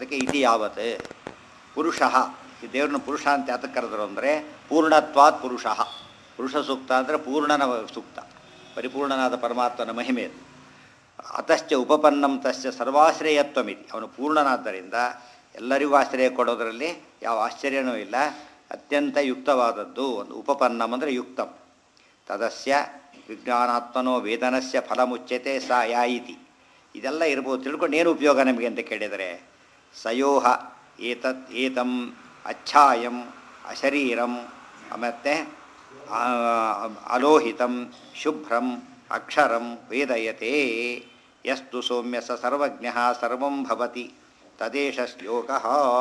ಅದಕ್ಕೆ ಇತಿ ಯಾವತ್ ಪುರುಷ ಈ ದೇವ್ರನ್ನ ಪುರುಷ ಅಂತ ಯಾತಕ್ಕೆ ಕರೆದ್ರು ಅಂದರೆ ಪೂರ್ಣತ್ವಾತ್ ಪುರುಷ ಪುರುಷ ಸೂಕ್ತ ಅಂದರೆ ಪೂರ್ಣನ ಸೂಕ್ತ ಪರಿಪೂರ್ಣನಾದ ಪರಮಾತ್ಮನ ಮಹಿಮೆ ಅದು ಅತಶ್ಚ ಉಪಪನ್ನಂ ತಶ್ಚ ಸರ್ವಾಶ್ರಯತ್ವಮಿತಿ ಅವನು ಪೂರ್ಣನಾದ್ದರಿಂದ ಎಲ್ಲರಿಗೂ ಆಶ್ರಯ ಕೊಡೋದರಲ್ಲಿ ಯಾವ ಆಶ್ಚರ್ಯನೂ ಇಲ್ಲ ಅತ್ಯಂತ ಯುಕ್ತವಾದದ್ದು ಒಂದು ಉಪಪನ್ನಂ ಅಂದರೆ ಯುಕ್ತಂ ತದಸ್ಯ ವಿಜ್ಞಾನಾತ್ಮನೋ ವೇದನಸ್ಯ ಫಲಮುಚ್ಯತೆ ಸ ಯಾಯಿತಿ ಇದೆಲ್ಲ ಇರ್ಬೋದು ತಿಳ್ಕೊಂಡು ಏನು ಉಪಯೋಗ ನಮಗೆ ಅಂತ ಕೇಳಿದರೆ ಸಯೋಹ ಏತತ್ ಏತಂ ಅಚ್ಛಾಯಂ ಅಶರೀರಂ ಮತ್ತು ಅಲೋಹಿತಂ ಶುಭ್ರಂ ಅಕ್ಷರಂ ವೇದಯತೆ ಯಸ್ತು ಸೌಮ್ಯ ಸ ಸರ್ವಜ್ಞ ಸರ್ವಂ ಭವತಿ ತದೇಶ ಶ್ಲೋಕ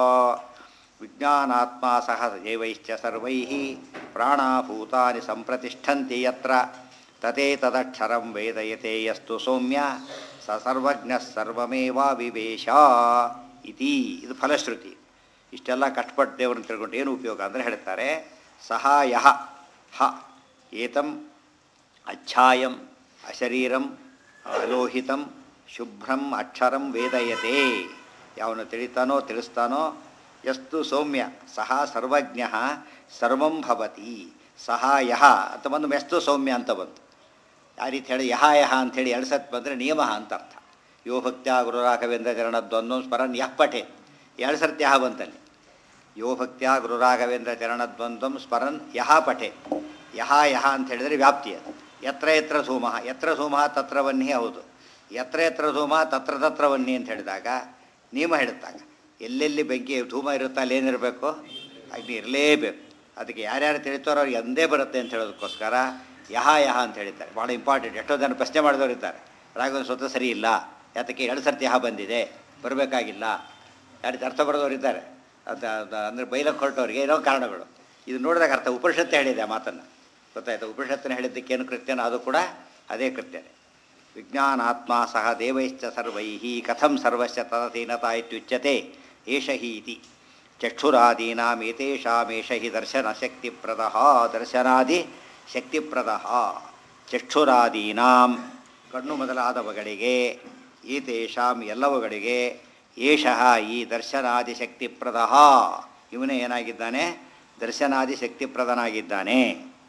ವಿಜ್ಞಾನಾತ್ಮ ಸಹ ದೇವೈಶ್ಚ ಸರ್ವೈ ಪ್ರಾಣಾಭೂತಾನಿ ಸಂಪ್ರತಿಷ್ಠಂತಿ ಯತ್ರ ತದೇ ತದಕ್ಷರಂ ವೇದಯತೆ ಯಸ್ತು ಸೌಮ್ಯ ಸ ಸರ್ವಜ್ಞ ಸರ್ವಮೇವ ವಿವೇಶ ಇತಿ ಇದು ಫಲಶ್ರುತಿ ಇಷ್ಟೆಲ್ಲ ಕಷ್ಟಪಟ್ಟು ದೇವರನ್ನು ತಿಳ್ಕೊಂಡು ಏನು ಉಪಯೋಗ ಅಂದರೆ ಹೇಳ್ತಾರೆ ಸಹಾಯ ಹ ಏತಂ ಅಚ್ಛಾಯಂ ಅಶರೀರಂ ಅಲೋಹಿತಂ ಶುಭ್ರಂ ಅಕ್ಷರಂ ವೇದಯತೆ ಯಾವನು ತಿಳಿತಾನೋ ತಿಳಿಸ್ತಾನೋ ಎಷ್ಟು ಸೌಮ್ಯ ಸಹ ಸರ್ವಜ್ಞ ಸರ್ವಂ ಭವತಿ ಸಹ ಯಹ ಅಂತ ಬಂದು ಮೆಸ್ತು ಸೌಮ್ಯ ಅಂತ ಬಂತು ಆ ರೀತಿ ಹೇಳಿ ಯಹ ಯಹ ಅಂಥೇಳಿ ಎರಡು ಸತ್ ಬಂದರೆ ನಿಯಮ ಅಂತ ಅರ್ಥ ಯೋ ಭಕ್ತ್ಯ ಗುರುರಾಘವೇಂದ್ರ ಚರಣದ್ವಂದ್ವ ಸ್ಮರನ್ ಯಃ ಪಠೆ ಎರಡು ಸರ್ತಿ ಯಹ ಬಂತಲ್ಲಿ ಯೋ ಭಕ್ತ್ಯ ಗುರುರಾಘವೇಂದ್ರ ಚರಣದ್ವಂದ್ವಂ ಸ್ಮರನ್ ಯಹ ಪಠೆ ಯಹ ಯಹ ಅಂತ ಹೇಳಿದರೆ ವ್ಯಾಪ್ತಿ ಅದು ಯತ್ರ ಯತ್ರ ಧೂಮಃ ಯತ್ರ ಧೂಮಃ ತತ್ರ ವನ್ನಿ ಹೌದು ಯತ್ರ ಯತ್ರ ಧೂಮಃ ತತ್ರ ತತ್ರ ವನ್ನಿ ಅಂತ ಹೇಳಿದಾಗ ನಿಯಮ ಹೇಳುತ್ತಾಗ ಎಲ್ಲೆಲ್ಲಿ ಬೆಂಕಿ ಧೂಮ ಇರುತ್ತೋ ಅಲ್ಲಿ ಏನಿರಬೇಕು ಅಗ್ನಿ ಇರಲೇಬೇಕು ಅದಕ್ಕೆ ಯಾರ್ಯಾರು ತಿಳಿತಾರೋ ಅವ್ರಿಗೆ ಎಂದೇ ಬರುತ್ತೆ ಅಂತ ಹೇಳೋದಕ್ಕೋಸ್ಕರ ಯಹ ಯಹ ಅಂತ ಹೇಳಿದ್ದಾರೆ ಭಾಳ ಇಂಪಾರ್ಟೆಂಟ್ ಎಷ್ಟೋ ಜನ ಪ್ರಶ್ನೆ ಮಾಡಿದವರು ಇರ್ತಾರೆ ರಾಘವನ್ ಸ್ವತಃ ಸರಿ ಇಲ್ಲ ಯಾತಕ್ಕೆ ಎರಡು ಸರ್ತಿ ಯಹ ಬಂದಿದೆ ಬರಬೇಕಾಗಿಲ್ಲ ಯಾರು ಅರ್ಥ ಬರೆದವರು ಇದ್ದಾರೆ ಅದು ಅಂದರೆ ಬೈಲಕ್ಕೆ ಹೊರಟವ್ರಿಗೆ ಏನೋ ಕಾರಣಗಳು ಇದು ನೋಡಿದಾಗ ಅರ್ಥ ಉಪನಿಷತ್ತು ಹೇಳಿದೆ ಆ ಮಾತನ್ನು ಗೊತ್ತಾಯ್ತು ಉಪನಿಷತ್ತನ್ನು ಹೇಳಿದ್ದಕ್ಕೆ ಏನು ಕೃತ್ಯನೋ ಅದು ಕೂಡ ಅದೇ ಕೃತ್ಯನೇ ವಿಜ್ಞಾನಾತ್ಮ ಸಹ ದೇವೈಶ್ಚ ಸರ್ವೈ ಕಥಂ ಸರ್ವಸ್ಯ ತದತೀನತಾ ಇತ್ಯುಚ್ಯತೆ ಏಷ ಹಿ ಇತಿ ಚಕ್ಷುರಾದೀನಾಮೇತೇಷಾಮೇಷ ಹಿ ದರ್ಶನ ಶಕ್ತಿಪ್ರದ ದರ್ಶನಾದಿ ಶಕ್ತಿಪ್ರದ ಚಕ್ಷುರಾದೀನಾಂ ಕಣ್ಣು ಮೊದಲಾದವುಗಳಿಗೆ ಈತೇಷಾಂ ಎಲ್ಲವುಗಳಿಗೆ ಏಷಃ ಈ ದರ್ಶನಾದಿ ಶಕ್ತಿಪ್ರದ ಇವನೇ ಏನಾಗಿದ್ದಾನೆ ದರ್ಶನಾದಿ ಶಕ್ತಿಪ್ರದನಾಗಿದ್ದಾನೆ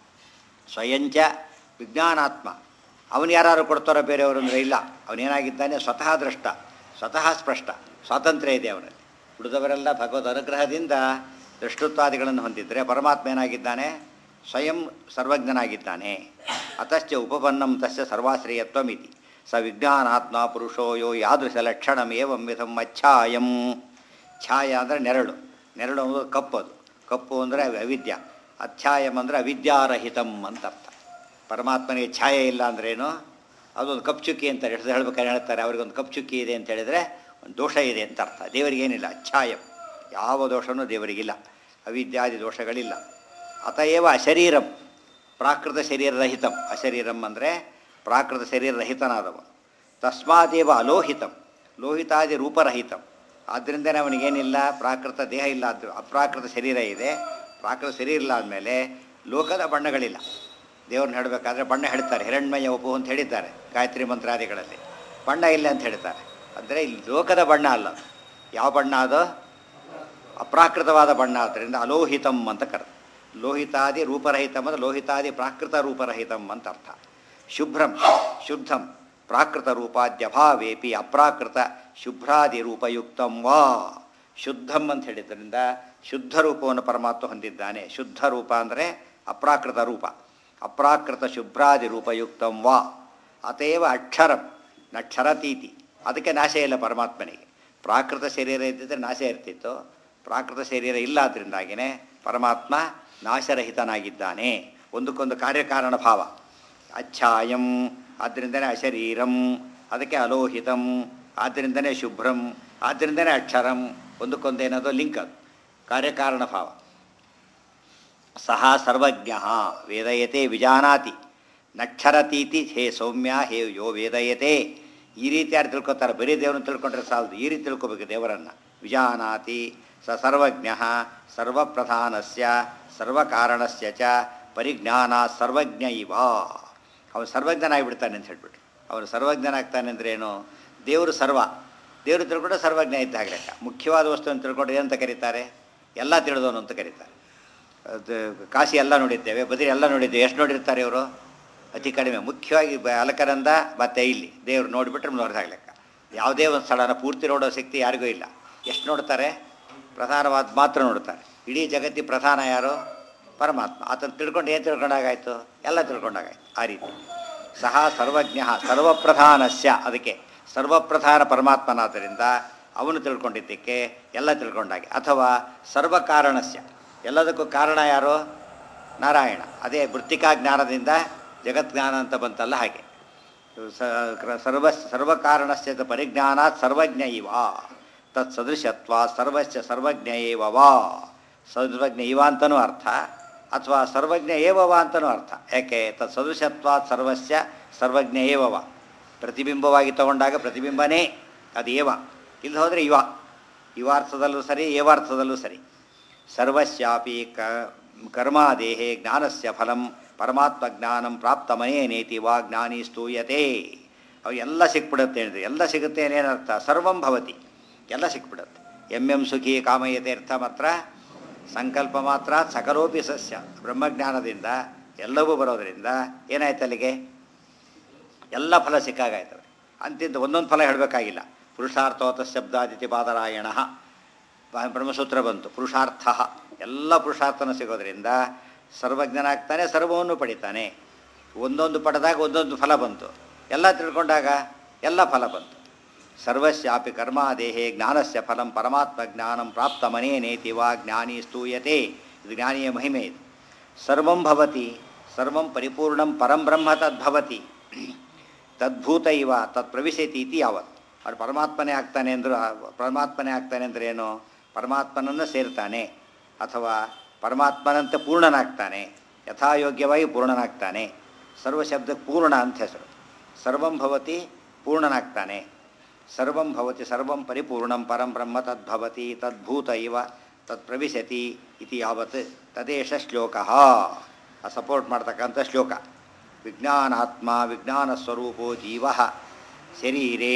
ಸ್ವಯಂಚ ವಿಜ್ಞಾನಾತ್ಮ ಅವನು ಯಾರು ಕೊಡ್ತಾರೋ ಬೇರೆಯವರು ಅಂದರೆ ಇಲ್ಲ ಅವನೇನಾಗಿದ್ದಾನೆ ಸ್ವತಃ ದೃಷ್ಟ ಸ್ವತಃ ಸ್ಪಷ್ಟ ಸ್ವಾತಂತ್ರ್ಯ ಇದೆ ಅವನಲ್ಲಿ ಉಳಿದವರೆಲ್ಲ ಭಗವದ್ ಅನುಗ್ರಹದಿಂದ ದೃಷ್ಟತ್ವಾದಿಗಳನ್ನು ಹೊಂದಿದ್ದರೆ ಪರಮಾತ್ಮ ಏನಾಗಿದ್ದಾನೆ ಸ್ವಯಂ ಸರ್ವಜ್ಞನಾಗಿದ್ದಾನೆ ಅತಶ್ಚ ಉಪಪನ್ನಂ ತಸ್ಯ ಸರ್ವಾಶ್ರಯತ್ವಮಿತಿ ಸ ವಿಜ್ಞಾನಾತ್ಮ ಪುರುಷೋ ಯೋ ಯಾದೃಶ ಲಕ್ಷಣಂ ಏವಂ ವಿಧಂ ಅಚ್ಛಾಯಂ ಛಾಯ ಅಂದರೆ ನೆರಳು ನೆರಳು ಅಂದರೆ ಕಪ್ಪದು ಕಪ್ಪು ಅಂದರೆ ಅವಿದ್ಯ ಅಧ್ಯಾಯಂ ಅಂದರೆ ಅವಿದ್ಯಾರಹಿತಂ ಅಂತ ಅರ್ಥ ಪರಮಾತ್ಮನಿಗೆ ಛಾಯೆ ಇಲ್ಲ ಅಂದ್ರೇನು ಅದೊಂದು ಕಪ್ ಚುಕ್ಕಿ ಅಂತ ಎಷ್ಟು ಹೇಳ್ಬೇಕಾದ್ರೆ ಹೇಳ್ತಾರೆ ಅವ್ರಿಗೊಂದು ಕಪ್ ಚುಕ್ಕಿ ಇದೆ ಅಂತ ಹೇಳಿದರೆ ಒಂದು ದೋಷ ಇದೆ ಅಂತ ಅರ್ಥ ದೇವರಿಗೇನಿಲ್ಲ ಅಚ್ಛಾಯಂ ಯಾವ ದೋಷವೂ ದೇವರಿಗಿಲ್ಲ ಅವಿದ್ಯಾದಿ ದೋಷಗಳಿಲ್ಲ ಅತಏವ ಅಶರೀರಂ ಪ್ರಾಕೃತ ಶರೀರರಹಿತಂ ಅಶರೀರಂ ಅಂದರೆ ಪ್ರಾಕೃತ ಶರೀರರಹಿತನಾದವ ತಸ್ಮಾದೇವ ಅಲೋಹಿತಂ ಲೋಹಿತಾದಿ ರೂಪರಹಿತಂ ಆದ್ದರಿಂದನೇ ಅವನಿಗೇನಿಲ್ಲ ಪ್ರಾಕೃತ ದೇಹ ಇಲ್ಲ ಆದ್ರು ಅಪ್ರಾಕೃತ ಶರೀರ ಇದೆ ಪ್ರಾಕೃತ ಶರೀರ ಇಲ್ಲ ಆದಮೇಲೆ ಲೋಕದ ಬಣ್ಣಗಳಿಲ್ಲ ದೇವ್ರನ್ನ ಹೇಳಬೇಕಾದ್ರೆ ಬಣ್ಣ ಹೇಳ್ತಾರೆ ಹಿರಣ್ಮಯ ಒಪ್ಪು ಅಂತ ಹೇಳಿದ್ದಾರೆ ಗಾಯತ್ರಿ ಮಂತ್ರಾದಿಗಳಲ್ಲಿ ಬಣ್ಣ ಇಲ್ಲ ಅಂತ ಹೇಳ್ತಾರೆ ಅಂದರೆ ಇಲ್ಲಿ ಲೋಕದ ಬಣ್ಣ ಅಲ್ಲ ಅದು. ಯಾವ ಬಣ್ಣ ಅದು ಅಪ್ರಾಕೃತವಾದ ಬಣ್ಣ ಆದ್ದರಿಂದ ಅಲೋಹಿತಂ ಅಂತ ಕರೆ ಲೋಹಿತಾದಿ ರೂಪರಹಿತಂ ಅಂದರೆ ಲೋಹಿತಾದಿ ಪ್ರಾಕೃತ ರೂಪರಹಿತಂ ಅಂತ ಅರ್ಥ ಶುಭ್ರಂ ಶುದ್ಧಂ ಪ್ರಾಕೃತ ರೂಪಾದ್ಯಭಾವೇಪಿ ಅಪ್ರಾಕೃತ ಶುಭ್ರಾದಿ ರೂಪಯುಕ್ತಂ ವಾ ಶುದ್ಧಂ ಅಂತ ಹೇಳಿದ್ದರಿಂದ ಶುದ್ಧ ರೂಪವನ್ನು ಪರಮಾತ್ಮ ಹೊಂದಿದ್ದಾನೆ ಶುದ್ಧ ರೂಪ ಅಂದರೆ ಅಪ್ರಾಕೃತ ರೂಪ ಅಪ್ರಾಕೃತ ಶುಭ್ರಾದಿ ರೂಪಯುಕ್ತಂ ವಾ ಅತೇವ ಅಕ್ಷರಂ ನಕ್ಷರತೀತಿ ಅದಕ್ಕೆ ನಾಶ ಇಲ್ಲ ಪರಮಾತ್ಮನಿಗೆ ಪ್ರಾಕೃತ ಶರೀರ ಇದ್ದಿದ್ದರೆ ನಾಶ ಇರ್ತಿತ್ತು ಪ್ರಾಕೃತ ಶರೀರ ಇಲ್ಲ ಆದ್ದರಿಂದಾಗಿಯೇ ಪರಮಾತ್ಮ ನಾಶರಹಿತನಾಗಿದ್ದಾನೆ ಒಂದಕ್ಕೊಂದು ಕಾರ್ಯಕಾರಣ ಭಾವ ಅಚ್ಛಾಯಂ ಆದ್ದರಿಂದನೇ ಅಶರೀರಂ ಅದಕ್ಕೆ ಅಲೋಹಿತಂ ಆದ್ದರಿಂದನೇ ಶುಭ್ರಂ ಆದ್ದರಿಂದನೇ ಅಕ್ಷರಂ ಒಂದಕ್ಕೊಂದು ಏನದು ಲಿಂಕ್ ಅದು ಕಾರ್ಯಕಾರಣ ಭಾವ ಸಹ ಸರ್ವಜ್ಞ ವೇದಯತೆ ವಿಜಾನಾತಿ ನಕ್ಷರತೀತಿ ಹೇ ಸೌಮ್ಯ ಹೇ ಯೋ ವೇದಯತೆ ಈ ರೀತಿ ಯಾರು ತಿಳ್ಕೊತಾರೆ ಬರೀ ದೇವರನ್ನು ತಿಳ್ಕೊಂಡ್ರೆ ಸಾಲದು ಈ ರೀತಿ ತಿಳ್ಕೊಬೇಕು ದೇವರನ್ನು ವಿಜಾನಾತಿ ಸ ಸರ್ವಜ್ಞ ಸರ್ವಪ್ರಧಾನಸ್ಯ ಸರ್ವಕಾರಣಸ್ಯ ಚ ಪರಿಜ್ಞಾನ ಸರ್ವಜ್ಞ ಇವ ಅವನು ಸರ್ವಜ್ಞನಾಗಿಬಿಡ್ತಾನೆ ಅಂತ ಹೇಳ್ಬಿಟ್ರು ಅವನು ಸರ್ವಜ್ಞನಾಗ್ತಾನೆ ಅಂದ್ರೇನು ದೇವರು ಸರ್ವ ದೇವರು ತಿಳ್ಕೊಂಡ್ರೆ ಸರ್ವಜ್ಞ ಇದ್ದಾಗ ಲೆಕ್ಕ ಮುಖ್ಯವಾದ ವಸ್ತುವನ್ನು ತಿಳ್ಕೊಂಡ್ರೆ ಏನಂತ ಕರೀತಾರೆ ಎಲ್ಲ ತಿಳಿದವನು ಅಂತ ಕರೀತಾರೆ ಅದು ಕಾಶಿ ಎಲ್ಲ ನೋಡಿದ್ದೇವೆ ಬದಿರಿ ಎಲ್ಲ ನೋಡಿದ್ದೇವೆ ಎಷ್ಟು ನೋಡಿರ್ತಾರೆ ಇವರು ಅತಿ ಕಡಿಮೆ ಮುಖ್ಯವಾಗಿ ಬ ಅಲಕರಂದ ಮತ್ತು ಇಲ್ಲಿ ದೇವರು ನೋಡಿಬಿಟ್ರೆ ನೋಡಿದಾಗ ಲೆಕ್ಕ ಯಾವುದೇ ಒಂದು ಸ್ಥಳನ ಪೂರ್ತಿ ನೋಡೋ ಶಕ್ತಿ ಯಾರಿಗೂ ಇಲ್ಲ ಎಷ್ಟು ನೋಡ್ತಾರೆ ಪ್ರಧಾನವಾದ ಮಾತ್ರ ನೋಡ್ತಾರೆ ಇಡೀ ಜಗತ್ತಿ ಪ್ರಧಾನ ಯಾರು ಪರಮಾತ್ಮ ಆತನ ತಿಳ್ಕೊಂಡು ಏನು ತಿಳ್ಕೊಂಡಾಗಾಯ್ತು ಎಲ್ಲ ತಿಳ್ಕೊಂಡಾಗಾಯ್ತು ಆ ರೀತಿ ಸಹ ಸರ್ವಜ್ಞ ಸರ್ವಪ್ರಧಾನಸ್ಯ ಅದಕ್ಕೆ ಸರ್ವಪ್ರಧಾನ ಪರಮಾತ್ಮನಾದ್ದರಿಂದ ಅವನು ತಿಳ್ಕೊಂಡಿದ್ದಕ್ಕೆ ಎಲ್ಲ ತಿಳ್ಕೊಂಡಾಗೆ ಅಥವಾ ಸರ್ವಕಾರಣಸ್ಯ ಎಲ್ಲದಕ್ಕೂ ಕಾರಣ ಯಾರು ನಾರಾಯಣ ಅದೇ ವೃತ್ತಿಕಾ ಜ್ಞಾನದಿಂದ ಜಗಜ್ಞಾನ ಅಂತ ಬಂತಲ್ಲ ಹಾಗೆ ಸ- ಕ್ರ- ಸರ್ವ ಸರ್ವಕಾರಣಸ್ಯ ತ ಪರಿಜ್ಞಾನಾತ್ ಸರ್ವಜ್ಞ ಇವ ತತ್ ಸದೃಶತ್ವ ಸರ್ವಸ್ಯ ಸರ್ವಜ್ಞ ಏವ ವಾ ಸರ್ವಜ್ಞ ಇವ ಅಂತನೂ ಅರ್ಥ ಅಥವಾ ಸರ್ವಜ್ಞ ಏವವ ಅಂತನೂ ಅರ್ಥ ಯಾಕೆ ತತ್ ಸದೃಶತ್ವಾತ್ ಸರ್ವಸ್ಯ ಸರ್ವಜ್ಞ ಏವವ ಪ್ರತಿಬಿಂಬವಾಗಿ ತಗೊಂಡಾಗ ಪ್ರತಿಬಿಂಬನೇ ಅದು ಏವ ಇಲ್ಲಿ ಹೋದರೆ ಇವ ಇವಾರ್ಥದಲ್ಲೂ ಸರಿ ಏವಾರ್ಥದಲ್ಲೂ ಸರಿ ಸರ್ವಸ್ಯಾಪಿ ಕ ಕರ್ಮಾದೇಹೇ ಜ್ಞಾನಸ್ಯ ಫಲಂ ಪರಮಾತ್ಮ ಜ್ಞಾನಂ ಪ್ರಾಪ್ತ ಮನೇನೇತಿ ವಾ ಜ್ಞಾನಿ ಸ್ತೂಯತೆ ಅವು ಎಲ್ಲ ಸಿಕ್ಬಿಡುತ್ತೆ ಹೇಳಿದ್ರೆ ಎಲ್ಲ ಸಿಗುತ್ತೆ ಏನೇನರ್ಥ ಸರ್ವಂ ಭವತಿ ಎಲ್ಲ ಸಿಕ್ಬಿಡುತ್ತೆ ಎಂ ಎಂ ಸುಖಿ ಕಾಮಯತೆ ಅರ್ಥ ಮಾತ್ರ ಸಂಕಲ್ಪ ಮಾತ್ರ ಸಕಲೋಪಿ ಸಸ್ಯ ಬ್ರಹ್ಮಜ್ಞಾನದಿಂದ ಎಲ್ಲವೂ ಬರೋದರಿಂದ ಏನಾಯ್ತು ಅಲ್ಲಿಗೆ ಎಲ್ಲ ಫಲ ಸಿಕ್ಕಾಗಾಯ್ತವೆ ಅಂತಿಂತ ಒಂದೊಂದು ಫಲ ಹೇಳಬೇಕಾಗಿಲ್ಲ ಪುರುಷಾರ್ಥೋತ ಶಬ್ದಾದಿತಿ ಬಾದರಾಯಣ ಬ್ರಹ್ಮಸೂತ್ರ ಬಂತು ಪುರುಷಾರ್ಥ ಎಲ್ಲ ಪುರುಷಾರ್ಥನ ಸಿಗೋದ್ರಿಂದ ಸರ್ವಜ್ಞನಾಗ್ತಾನೆ ಸರ್ವವನ್ನು ಪಡಿತಾನೆ ಒಂದೊಂದು ಪಡೆದಾಗ ಒಂದೊಂದು ಫಲ ಬಂತು ಎಲ್ಲ ತಿಳ್ಕೊಂಡಾಗ ಎಲ್ಲ ಫಲ ಬಂತು ಸರ್ವಸ್ಯಾಪಿ ಕರ್ಮಾದೇಹೇ ಜ್ಞಾನಸ್ಯ ಫಲಂ ಪರಮಾತ್ಮ ಜ್ಞಾನಂ ಪ್ರಾಪ್ತ ಮನೇನೇತಿ ವಾ ಜ್ಞಾನಿ ಸ್ತೂಯತೆ ಇದು ಜ್ಞಾನಿಯ ಮಹಿಮೆ ಇದು ಸರ್ವಂ ಭವತಿ ಸರ್ವಂ ಪರಿಪೂರ್ಣಂ ಪರಂ ಬ್ರಹ್ಮ ತದ್ಭವತಿ ತದ್ಭೂತ ಇವ ತತ್ ಪ್ರವಿಶತಿ ಇತಿ ಯಾವತ್ ಅವ್ರು ಪರಮಾತ್ಮನೇ ಆಗ್ತಾನೆ ಅಂದರು ಪರಮಾತ್ಮನೇ ಆಗ್ತಾನೆ ಅಂದ್ರೆ ಏನು ಪರಮಾತ್ಮನನ್ನು ಸೇರ್ತಾನೆ ಅಥವಾ ಪರಮಾತ್ಮನಂತೆ ಪೂರ್ಣನಾಗ್ತಾನೆ ಯಥಾಯೋಗ್ಯವಾಗಿ ಪೂರ್ಣನಾಗ್ತಾನೆ ಸರ್ವ ಶಬ್ದಕ್ಕೆ ಪೂರ್ಣ ಅಂತ ಹೆಸರು ಸರ್ವಂ ಭವತಿ ಪೂರ್ಣನಾಗ್ತಾನೆ ಸರ್ವಂ ಭವತಿ ಸರ್ವಂ ಪರಿಪೂರ್ಣಂ ಪರಂ ಬ್ರಹ್ಮ ತದ್ಭವತಿ ತದ್ಭೂತ ಇವ ತತ್ ಪ್ರವಿಶತಿ ಇತಿ ಯಾವತ್ ತದೇಶ ಶ್ಲೋಕ ಸಪೋರ್ಟ್ ಮಾಡ್ತಕ್ಕಂಥ ಶ್ಲೋಕ ವಿಜ್ಞಾನಾತ್ಮ ವಿಜ್ಞಾನ ಸ್ವರೂಪೋ ಜೀವ ಶರೀರೇ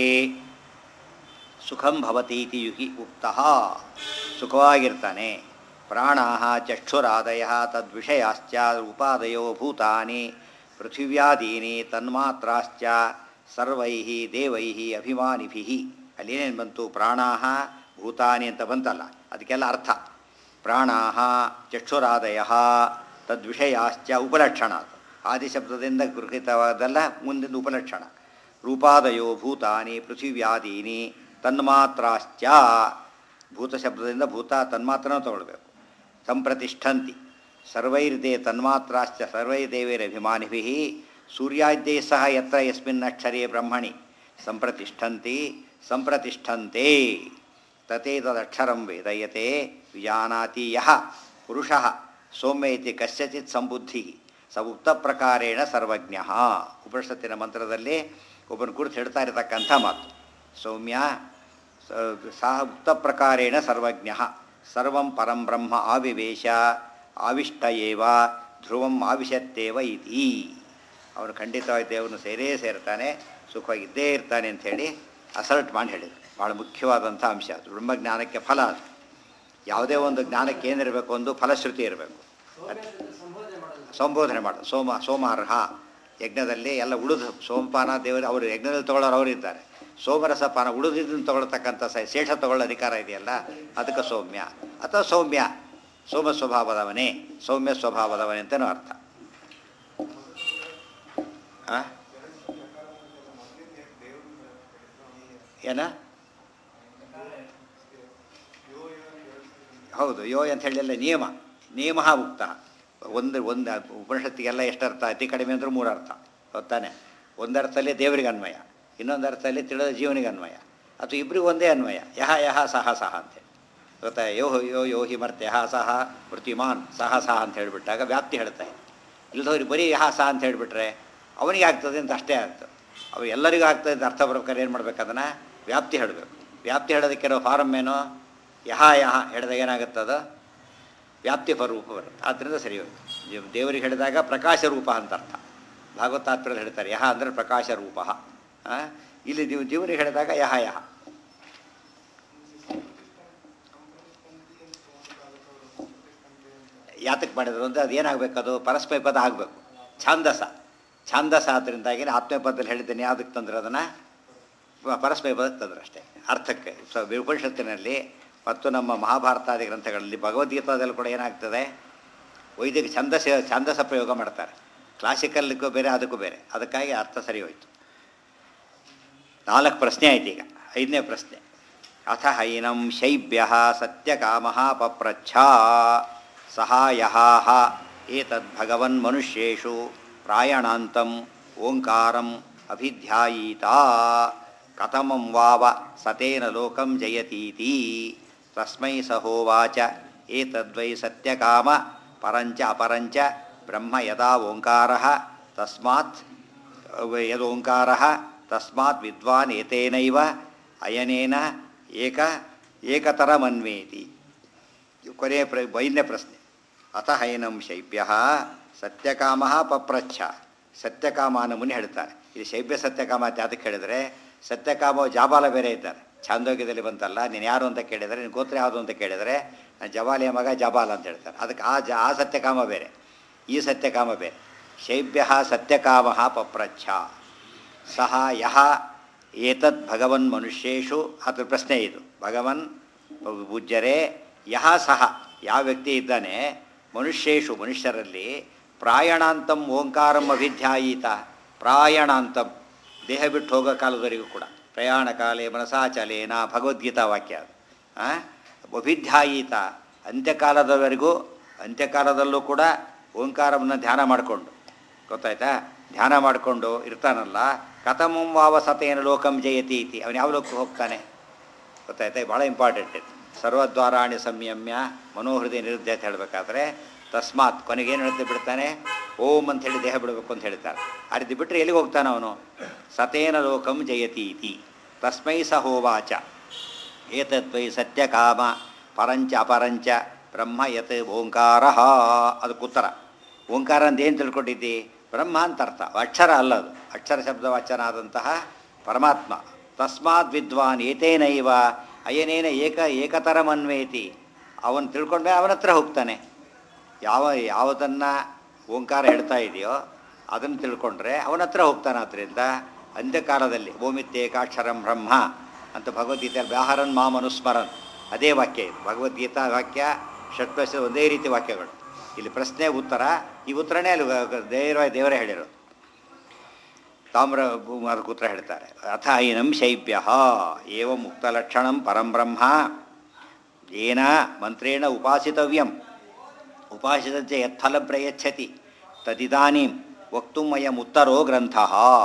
ಸುಖಂ ಭವತಿ ಇತಿ ಯುಹಿ ಉಕ್ತ ಸುಖವಾಗಿರ್ತಾನೆ ಪ್ರಾಣ ಚಕ್ಷುರಾದಯ ತದ್ವಿಷಯಾಶ್ಚ ಉಪಾದಯೋ ಭೂತಾನಿ ಪೃಥಿವ್ಯಾದೀನಿ ತನ್ಮಾತ್ರಾಶ್ಚ ಸರ್ವೈ ದೇವೈ ಅಭಿಮಾನಿಭಿ ಅಲ್ಲೇನೇನು ಬಂತು ಪ್ರಾಣಾ ಭೂತಾನಿ ಅಂತ ಬಂತಲ್ಲ ಅದಕ್ಕೆಲ್ಲ ಅರ್ಥ ಪ್ರಾಣಾ ಚಕ್ಷುರಾದಯ ತದ್ವಿಷಯಾಶ್ಚ ಉಪಲಕ್ಷಣ ಅದು ಆದಿಶಬ್ದದಿಂದ ಗೃಹೀತವಾದಲ್ಲ ಮುಂದಿನ ಉಪಲಕ್ಷಣ ರೂಪಾದಯೋ ಭೂತಾನಿ ಪೃಥಿವ್ಯಾದೀನಿ ತನ್ಮಾತ್ರಾಶ್ಚ ಭೂತ ಶಬ್ದದಿಂದ ಭೂತ ತನ್ಮಾತ್ರನೂ ತಗೊಳ್ಬೇಕು ಸಂಪ್ರತಿಷ್ಠಂತಿ ಸರ್ವೈರ್ದೇ ತನ್ಮಾತ್ರಾಶ್ಚ ಸರ್ವೈರ್ದೇವೈರಭಿಮಾನಿಭಿ ಸೂರ್ಯಾದ್ಯೈ ಸಹ ಯತ್ರ ಯಸ್ಮಿನ್ ಅಕ್ಷರೇ ಬ್ರಹ್ಮಣಿ ಸಂಪ್ರತಿಷ್ಠಂತಿ ಸಂಪ್ರತಿಷ್ಠಂತೆ ತಥೇತದಕ್ಷರಂ ವೇದಯತೆ ವಿಜಾನಾತಿ ಯಹ ಪುರುಷಃ ಸೌಮ್ಯ ಇತಿ ಕಸ್ಯಚಿತ್ ಸಂಬುದ್ಧಿ ಸ ಉಕ್ತ ಪ್ರಕಾರೇಣ ಸರ್ವಜ್ಞ ಉಪನಿಷತ್ತಿನ ಮಂತ್ರದಲ್ಲಿ ಒಬ್ಬನ ಕುರಿತು ಹೇಳ್ತಾ ಇರತಕ್ಕಂಥ ಮಾತು ಸೌಮ್ಯ ಸ- ಸಹ ಉಕ್ತ ಪ್ರಕಾರೇಣ ಸರ್ವಜ್ಞ ಸರ್ವಂ ಪರಂ ಬ್ರಹ್ಮ ಆವಿವೇಶ ಆವಿಷ್ಟ ಏವ ಧ್ರುವಂ ಆವಿಶತ್ತೇವ ಇತಿ ಅವನು ಖಂಡಿತವಾಗಿ ದೇವನು ಸೇರೇ ಸೇರ್ತಾನೆ ಸುಖವಾಗಿದ್ದೇ ಇರ್ತಾನೆ ಅಂಥೇಳಿ ಅಸಲ್ಟ್ ಮಾಡಿ ಹೇಳಿದರು ಭಾಳ ಮುಖ್ಯವಾದಂಥ ಅಂಶ ಅದು ಬ್ರಹ್ಮಜ್ಞಾನಕ್ಕೆ ಫಲ ಅದು ಯಾವುದೇ ಒಂದು ಜ್ಞಾನಕ್ಕೆ ಏನಿರಬೇಕು ಒಂದು ಫಲಶ್ರುತಿ ಇರಬೇಕು ಸಂಬೋಧನೆ ಮಾಡೋದು ಸೋಮ ಸೋಮಾರ್ಹ ಯಜ್ಞದಲ್ಲಿ ಎಲ್ಲ ಉಳಿದು ಸೋಮಪಾನ ದೇವರು ಅವರು ಯಜ್ಞದಲ್ಲಿ ತಗೊಳ್ಳೋರು ಅವರು ಇದ್ದಾರೆ ಸೋಮರಸ ಪಾನ ಉಳಿದಿದ್ದನ್ನು ತಗೊಳ್ತಕ್ಕಂಥ ಸ ಶೇಷ ತಗೊಳ್ಳೋ ಅಧಿಕಾರ ಇದೆಯಲ್ಲ ಅದಕ್ಕೆ ಸೌಮ್ಯ ಅಥವಾ ಸೌಮ್ಯ ಸೋಮ ಸ್ವಭಾವದವನೇ ಸೌಮ್ಯ ಸ್ವಭಾವದವನೇ ಅಂತಲೂ ಅರ್ಥ ಆ? ಏನ ಹೌದು ಯೋ ಅಂತ ಹೇಳಿಲ್ಲ ನಿಯಮ ನಿಯಮ ಉಕ್ತ ಒಂದು ಒಂದು ಉಪನಿಷತ್ತಿಗೆಲ್ಲ ಎಷ್ಟು ಅರ್ಥ ಅತಿ ಕಡಿಮೆ ಅಂದ್ರೆ ಮೂರು ಅರ್ಥ ಗೊತ್ತಾನೆ ಒಂದು ಅರ್ಥದಲ್ಲಿ ದೇವರಿಗೆ ಅನ್ವಯ ಇನ್ನೊಂದು ಅರ್ಥದಲ್ಲಿ ತಿಳಿದ ಜೀವನಿಗೆ ಅನ್ವಯ ಅಥವಾ ಇಬ್ಬರಿಗೂ ಒಂದೇ ಅನ್ವಯ ಯಹ ಯಹ ಸಹ ಸಹ ಅಂತೇಳಿ ಗೊತ್ತಾ ಯೋ ಯೋ ಯೋ ಹಿ ಮರ್ತ್ಯ ಯಹ ಸಹ ಪ್ರತಿಮಾನ್ ಸಹ ಸಹ ಅಂತ ಹೇಳಿಬಿಟ್ಟಾಗ ವ್ಯಾಪ್ತಿ ಹೇಳ್ತಾ ಇದೆ ಇಲ್ದವ್ರಿಗೆ ಬರೀ ಯಹ ಸಹ ಅಂತ ಹೇಳಿಬಿಟ್ರೆ ಅವನಿಗೆ ಆಗ್ತದೆ ಅಂತ ಅಷ್ಟೇ ಆಗ್ತದೆ ಅವು ಎಲ್ಲರಿಗೂ ಆಗ್ತದೆ ಅಂತ ಅರ್ಥ ಬರ್ಬೇಕಾದ್ರೆ ಏನು ಮಾಡ್ಬೇಕು ಅದನ್ನು ವ್ಯಾಪ್ತಿ ಹೇಳಬೇಕು ವ್ಯಾಪ್ತಿ ಹೇಳೋದಕ್ಕಿರೋ ಫಾರಮ್ ಏನು ಯಹ ಯಹ ಹೇಳಿದಾಗ ಏನಾಗುತ್ತದು ವ್ಯಾಪ್ತಿ ರೂಪ ಬರುತ್ತೆ ಆದ್ದರಿಂದ ಸರಿ ಹೋಯ್ತು ದೇವ್- ದೇವರಿಗೆ ಹೇಳಿದಾಗ ಪ್ರಕಾಶ ರೂಪ ಅಂತ ಅರ್ಥ ಭಾಗವತಾತ್ಮರಲ್ಲಿ ಹೇಳ್ತಾರೆ ಯಹ ಅಂದರೆ ಪ್ರಕಾಶ ರೂಪ ಆ? ಇಲ್ಲಿ ನೀವು ಜೀವನಿಗೆ ಹೇಳಿದಾಗ ಯಹ ಯಹ ಯಾತಕ್ಕೆ ಮಾಡಿದ್ರು ಅಂದರೆ ಅದು ಏನಾಗಬೇಕು ಅದು ಪರಸ್ಮೈ ಪದ ಆಗಬೇಕು ಛಾಂದಸ ಛಾಂದಸ ಆದ್ದರಿಂದಾಗಿ ಆತ್ಮೀಯಪದದಲ್ಲಿ ಹೇಳಿದ್ದೇನೆ ಯಾವುದಕ್ಕೆ ತಂದ್ರೆ ಅದನ್ನು ಪರಸ್ಮೈ ಪದಕ್ಕೆ ತಂದ್ರೆ ಅಷ್ಟೇ ಅರ್ಥಕ್ಕೆ ಸೊ ಉಪನಿಷತ್ತಿನಲ್ಲಿ ಮತ್ತು ನಮ್ಮ ಮಹಾಭಾರತಾದಿ ಗ್ರಂಥಗಳಲ್ಲಿ ಭಗವದ್ಗೀತಾದಲ್ಲಿ ಕೂಡ ಏನಾಗ್ತದೆ ವೈದಿಕ ಛಂದಸ ಛಂದಸ ಪ್ರಯೋಗ ಮಾಡ್ತಾರೆ ಕ್ಲಾಸಿಕಲ್ಗೂ ಬೇರೆ ಅದಕ್ಕೂ ಬೇರೆ ಅದಕ್ಕಾಗಿ ಅರ್ಥ ಸರಿ ಹೋಯಿತು ನಾಲ್ಕು ಪ್ರಶ್ನೆ ಆಯ್ತು ಈಗ ಐದನೇ ಪ್ರಶ್ನೆ ಅಥ ಹೈನಂ ಶೈಬ್ಯ ಸತ್ಯಕಾಮ ಪಪ್ರಚ್ಛ ಸಹಾಯ ಏತದ್ಭಗವನ್ ಮನುಷ್ಯೇಷು ಪ್ರಾಯಣಾಂತಂ ಓಂಕಾರಂ ಅಭಿಧ್ಯಾಯೀತ ಕಥಮಂ ವಾವ ಸತೇನ ಲೋಕಂ ಜಯತೀತಿ ತಸ್ಮೈ ಸಹೋವಾಚ ಏತದ್ವೈ ಸತ್ಯಕಾಮ ಪರಂಚ ಅಪರಂಚ ಬ್ರಹ್ಮ ಯದಾ ಓಂಕಾರ ತಸ್ಮಾತ್ ಯದೋಂಕಾರ ತಸ್ಮಾತ್ ವಿದ್ವಾನ್ ಏತೇನೈವ ಅಯನೇನ ಏಕ ಏಕತರಮನ್ವೇತಿ ಕೊನೆಯ ಪ್ರ ಐದನೇ ಪ್ರಶ್ನೆ ಅಥ ಹೈನಂ ಶೈಬ್ಯ ಸತ್ಯಕಾಮ ಪಪ್ರಚ್ಛ ಸತ್ಯಕಾಮ ಅನ್ನೋ ಮುನಿ ಹೇಳ್ತಾರೆ ಇದು ಶೈಬ್ಯ ಸತ್ಯಕಾಮ ಅಂತ ಅದಕ್ಕೆ ಹೇಳಿದರೆ ಸತ್ಯಕಾಮ ಜಾಬಾಲ ಬೇರೆ ಇದ್ದಾರೆ ಛಾಂದೋಗ್ಯದಲ್ಲಿ ಬಂತಲ್ಲ ನೀನು ಯಾರು ಅಂತ ಕೇಳಿದರೆ ನಿನ್ನ ಗೋತ್ರ ಯಾವುದು ಅಂತ ಕೇಳಿದರೆ ನಾನು ಜವಾಲಿಯ ಮಗ ಜಬಾಲ ಅಂತ ಹೇಳ್ತಾರೆ ಅದಕ್ಕೆ ಆ ಜ ಆ ಸತ್ಯಕಾಮ ಬೇರೆ ಈ ಸತ್ಯಕಾಮ ಬೇರೆ ಶೈಬ್ಯ ಸತ್ಯಕಾಮ ಪಪ್ರಚ್ಛ ಸಹ ಯಹ ಏತದ್ ಭಗವನ್ ಮನುಷ್ಯೇಷು ಅದ್ರ ಪ್ರಶ್ನೆ ಇದು ಭಗವನ್ ಪೂಜ್ಯರೇ ಯಹ ಸಹ ಯಾವ ವ್ಯಕ್ತಿ ಇದ್ದಾನೆ ಮನುಷ್ಯೇಷು ಮನುಷ್ಯರಲ್ಲಿ ಪ್ರಾಯಣಾಂತಂ ಓಂಕಾರಂ ಅಭಿಧ್ಯಾಯೀತ ಪ್ರಾಯಣಾಂತಂ ದೇಹ ಬಿಟ್ಟು ಹೋಗೋ ಕಾಲದವರೆಗೂ ಕೂಡ ಪ್ರಯಾಣ ಕಾಲೇ ಮನಸಾಚಲೇನ ಭಗವದ್ಗೀತಾ ವಾಕ್ಯ ಅದು ಆ? ಅಭಿಧ್ಯಾಯೀತ ಅಂತ್ಯಕಾಲದವರೆಗೂ ಅಂತ್ಯಕಾಲದಲ್ಲೂ ಕೂಡ ಓಂಕಾರವನ್ನು ಧ್ಯಾನ ಮಾಡಿಕೊಂಡು ಗೊತ್ತಾಯ್ತಾ ಧ್ಯಾನ ಮಾಡಿಕೊಂಡು ಇರ್ತಾನಲ್ಲ ಕಥಮಂ ವಾವಸತೇನ ಲೋಕಂ ಜಯತಿ ಇತಿ ಅವನು ಯಾವ ಲೋಕಕ್ಕೆ ಹೋಗ್ತಾನೆ ಗೊತ್ತಾಯ್ತಾ ಇದು ಭಾಳ ಇಂಪಾರ್ಟೆಂಟ್ ಇದು ಸರ್ವದ್ವಾರಾಣಿ ಸಂಯಮ್ಯ ಮನೋಹೃದಯ ನಿರುದ್ಧ ಅಂತ ಹೇಳಬೇಕಾದ್ರೆ ತಸ್ಮಾತ್ ಕೊನೆಗೇನು ಹೇಳ್ತಾ ಬಿಡ್ತಾನೆ ಓಂ ಅಂತ ಹೇಳಿ ದೇಹ ಬಿಡಬೇಕು ಅಂತ ಹೇಳ್ತಾರೆ ಆ ರೀತಿ ಬಿಟ್ಟರೆ ಎಲ್ಲಿಗೆ ಹೋಗ್ತಾನೆ ಅವನು ಸತೇನ ಲೋಕಂ ಜಯತಿ ಇತಿ ತಸ್ಮೈ ಸ ಹೋವಾಚ ಏತದ್ವೈ ಸತ್ಯಕಾಮ ಪರಂಚ ಅಪರಂಚ ಬ್ರಹ್ಮ ಯತ್ ಓಂಕಾರ ಅದಕ್ಕೆ ಉತ್ತರ ಓಂಕಾರ ಅಂತ ಏನು ತಿಳ್ಕೊಂಡಿದ್ದಿ ಬ್ರಹ್ಮ ಅಂತ ಅರ್ಥ ಅಕ್ಷರ ಅಲ್ಲ ಅದು ಅಕ್ಷರ ಶಬ್ದ ವಾಚನಾದಂತಹ ಪರಮಾತ್ಮ ತಸ್ಮಾತ್ ವಿದ್ವಾನ್ ಏತೇನೈವ ಅಯನೇನ ಏಕ ಏಕತರಮನ್ವೇತಿ ಅವನು ತಿಳ್ಕೊಂಡ್ರೆ ಅವನ ಹತ್ರ ಹೋಗ್ತಾನೆ ಯಾವ ಯಾವುದನ್ನು ಓಂಕಾರ ಹೇಳ್ತಾ ಇದೆಯೋ ಅದನ್ನು ತಿಳ್ಕೊಂಡ್ರೆ ಅವನ ಹತ್ರ ಹೋಗ್ತಾನೆ ಆದ್ದರಿಂದ ಅಂತ್ಯಕಾಲದಲ್ಲಿ ಓಮಿತ್ಯೇಕಾಕ್ಷರಂ ಬ್ರಹ್ಮ ಅಂತ ಭಗವದ್ಗೀತೆಯಲ್ಲಿ ವ್ಯಾಹರನ್ ಮಾಂ ಅನುಸ್ಮರನ್ ಅದೇ ವಾಕ್ಯ ಇದು ಭಗವದ್ಗೀತಾ ವಾಕ್ಯ ಷಟ್ಪಶ ಒಂದೇ ರೀತಿ ವಾಕ್ಯಗಳು ಇಲ್ಲಿ ಪ್ರಶ್ನೆ ಉತ್ತರ ಈ ಉತ್ತರನೇ ಅಲ್ಲಿ ದೇವರ ದೇವರೇ ಹೇಳಿರೋದು ತಾಮ್ರ ಭೂ- ಅದಕ್ಕೆ ಉತ್ತರ ಹೇಳ್ತಾರೆ ಅಥ ಐನಂ ಶೈಬ್ಯ ಏವ ಮುಕ್ತಲಕ್ಷಣಂ ಪರಂ ಬ್ರಹ್ಮ ಏನ ಮಂತ್ರೇಣ ಉಪಾಸಿತವ್ಯಂ ಉಪಾಸಿತಂಚ ಯತ್ಫಲಂ ಪ್ರಯಚ್ಛತಿ ತದಿದಾನೀಂ ವಕ್ತು ಅಯಂ ಉತ್ತರೋ ಗ್ರಂಥ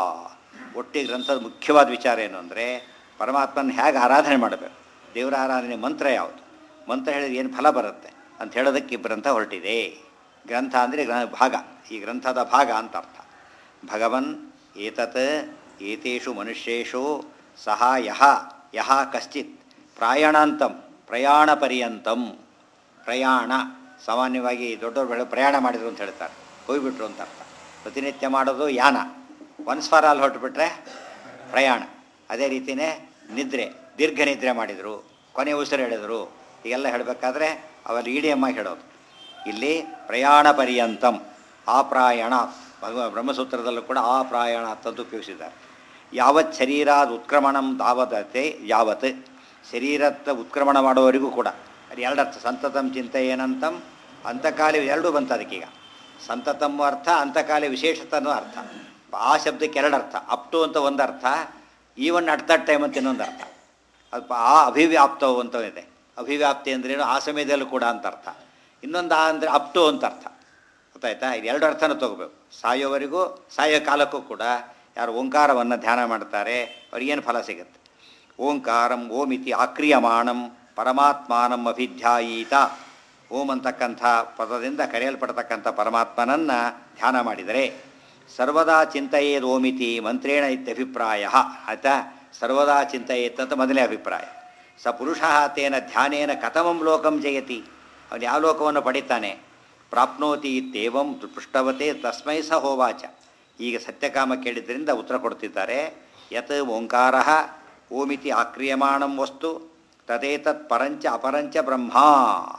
ಒಟ್ಟಿ ಗ್ರಂಥದ ಮುಖ್ಯವಾದ ವಿಚಾರ ಏನು ಅಂದರೆ ಪರಮಾತ್ಮನ ಹೇಗೆ ಆರಾಧನೆ ಮಾಡಬೇಕು ದೇವರ ಆರಾಧನೆ ಮಂತ್ರ ಯಾವುದು ಮಂತ್ರ ಹೇಳಿದ್ರೆ ಏನು ಫಲ ಬರುತ್ತೆ ಅಂತ ಹೇಳೋದಕ್ಕೆ ಈ ಗ್ರಂಥ ಹೊರಟಿದೆ ಗ್ರಂಥ ಅಂದರೆ ಗ್ರ ಭಾಗ ಈ ಗ್ರಂಥದ ಭಾಗ ಅಂತ ಅರ್ಥ ಭಗವನ್ ಏತತ್ ಏತೇಷು ಮನುಷ್ಯೇಷು ಸಹ ಯಹ ಯಹ ಕಶ್ಚಿತ್ ಪ್ರಾಯಣಾಂತಂ ಪ್ರಯಾಣ ಪರ್ಯಂತಂ ಪ್ರಯಾಣ ಸಾಮಾನ್ಯವಾಗಿ ದೊಡ್ಡವ್ರು ಬೆಳೆ ಪ್ರಯಾಣ ಮಾಡಿದ್ರು ಅಂತ ಹೇಳ್ತಾರೆ ಹೋಗ್ಬಿಟ್ರು ಅಂತ ಅರ್ಥ ಪ್ರತಿನಿತ್ಯ ಮಾಡೋದು ಯಾನ ಒನ್ಸ್ ಫಾರ್ ಆಲ್ ಹೊರಟುಬಿಟ್ರೆ ಪ್ರಯಾಣ ಅದೇ ರೀತಿಯೇ ನಿದ್ರೆ ದೀರ್ಘ ನಿದ್ರೆ ಮಾಡಿದರು ಕೊನೆ ಉಸಿರು ಹೇಳಿದರು ಹೀಗೆಲ್ಲ ಹೇಳಬೇಕಾದ್ರೆ ಅವೆಲ್ಲ ಇಡಿಯಮ್ಮಾಗಿ ಹೇಳೋದು ಇಲ್ಲಿ ಪ್ರಯಾಣ ಪರ್ಯಂತಂ ಆಪ್ರಾಯಣ ಭಗವ ಬ್ರಹ್ಮಸೂತ್ರದಲ್ಲೂ ಕೂಡ ಆಪ್ರಾಯಣ ಅಂತಂದು ಉಪಯೋಗಿಸಿದ್ದಾರೆ ಯಾವತ್ ಶರೀರಾದ ಉತ್ಕ್ರಮಣಂ ದಾವದತೆ ಯಾವತ್ ಶರೀರದ ಉತ್ಕ್ರಮಣ ಮಾಡುವವರೆಗೂ ಕೂಡ ಅದು ಎರಡರ್ಥ ಸಂತತಂ ಚಿಂತೆ ಏನಂತಂ ಅಂತಕಾಲಿ ಎರಡೂ ಬಂತು ಅದಕ್ಕೀಗ ಸಂತತಂ ಅರ್ಥ ಅಂತಕಾಲಿ ವಿಶೇಷತನೂ ಅರ್ಥ ಆ ಶಬ್ದಕ್ಕೆ ಎರಡು ಅರ್ಥ ಅಪ್ ಟು ಅಂತ ಒಂದು ಅರ್ಥ ಈವನ್ ಅಟ್ ದಟ್ ಟೈಮ್ ಅಂತ ಇನ್ನೊಂದು ಅರ್ಥ ಅದು ಆ ಅಭಿವ್ಯಾಪ್ತವು ಅಂತ ಇದೆ ಅಭಿವ್ಯಾಪ್ತಿ ಅಂದ್ರೇನು ಆ ಸಮಯದಲ್ಲೂ ಕೂಡ ಅಂತ ಅರ್ಥ ಇನ್ನೊಂದು ಆ ಅಂದರೆ ಅಪ್ ಟು ಅಂತ ಅರ್ಥ ಗೊತ್ತಾಯ್ತಾ ಇದು ಎರಡು ಅರ್ಥನೂ ತಗೋಬೇಕು ಸಾಯೋವರೆಗೂ ಸಾಯೋ ಕಾಲಕ್ಕೂ ಕೂಡ ಯಾರು ಓಂಕಾರವನ್ನು ಧ್ಯಾನ ಮಾಡ್ತಾರೆ ಅವ್ರಿಗೇನು ಫಲ ಸಿಗುತ್ತೆ ಓಂಕಾರಂ ಓಮಿತಿ ಆಕ್ರಿಯಮಾಣಂ ಪರಮಾತ್ಮಾನಂ ಅಭಿಧ್ಯಾಯೀತ ಓಂ ಅಂತಕ್ಕಂಥ ಪದದಿಂದ ಕರೆಯಲ್ಪಡ್ತಕ್ಕಂಥ ಪರಮಾತ್ಮನನ್ನು ಧ್ಯಾನ ಮಾಡಿದರೆ ಸರ್ವದಾ ಚಿಂತೆಯೇದ್ ಓಮಿತಿ ಮಂತ್ರೇಣ ಇತ್ಯಭಿಪ್ರಾಯ ಆಯ್ತಾ ಸರ್ವದಾ ಚಿಂತೆಯೇತ್ ಅಂತ ಮೊದಲನೇ ಅಭಿಪ್ರಾಯ ಸ ಪುರುಷ ತೇನ ಧ್ಯಾನೇನ ಕಥಮಂ ಲೋಕಂ ಜಯತಿ ಅವನು ಯಾವ ಲೋಕವನ್ನು ಪಡಿತಾನೆ ಪ್ರಾಪ್ನೋತಿ ಇತ್ಯೇವಂ ಪೃಷ್ಟವತೆ ತಸ್ಮೈ ಸ ಹೋವಾಚ ಈಗ ಸತ್ಯಕಾಮ ಕೇಳಿದ್ರಿಂದ ಉತ್ತರ ಕೊಡ್ತಿದ್ದಾರೆ ಯತ್ ಓಂಕಾರ ಓಮಿತಿ ಆಕ್ರಿಯಮಾಣಂ ವಸ್ತು ತದೇತತ್ ಪರಂಚ ಅಪರಂಚ ಬ್ರಹ್ಮ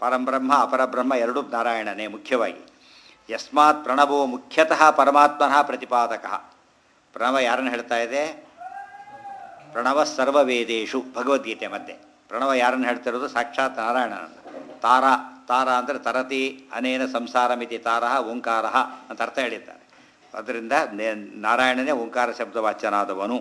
ಪರಬ್ರಹ್ಮ ಅಪರಬ್ರಹ್ಮ ಎರಡೂ ನಾರಾಯಣನೇ ಮುಖ್ಯವಾಗಿ ಯಸ್ಮಾತ್ ಪ್ರಣವೋ ಮುಖ್ಯತಃ ಪರಮಾತ್ಮನಃ ಪ್ರತಿಪಾದಕ ಪ್ರಣವ ಯಾರನ್ನು ಹೇಳ್ತಾ ಇದೆ ಪ್ರಣವ ಸರ್ವವೇದೇಶು ಭಗವದ್ಗೀತೆ ಮಧ್ಯೆ ಪ್ರಣವ ಯಾರನ್ನು ಹೇಳ್ತಿರೋದು ಸಾಕ್ಷಾತ್ ನಾರಾಯಣನನ್ನು ತಾರ ತಾರ ಅಂದರೆ ತರತಿ ಅನೇನ ಸಂಸಾರ ಮಿತಿ ತಾರ ಓಂಕಾರ ಅಂತ ಅರ್ಥ ಹೇಳಿದ್ದಾರೆ ಅದರಿಂದ ನೇ- ನಾರಾಯಣನೇ ಓಂಕಾರ ಶಬ್ದವಾಚ್ಯನಾದವನು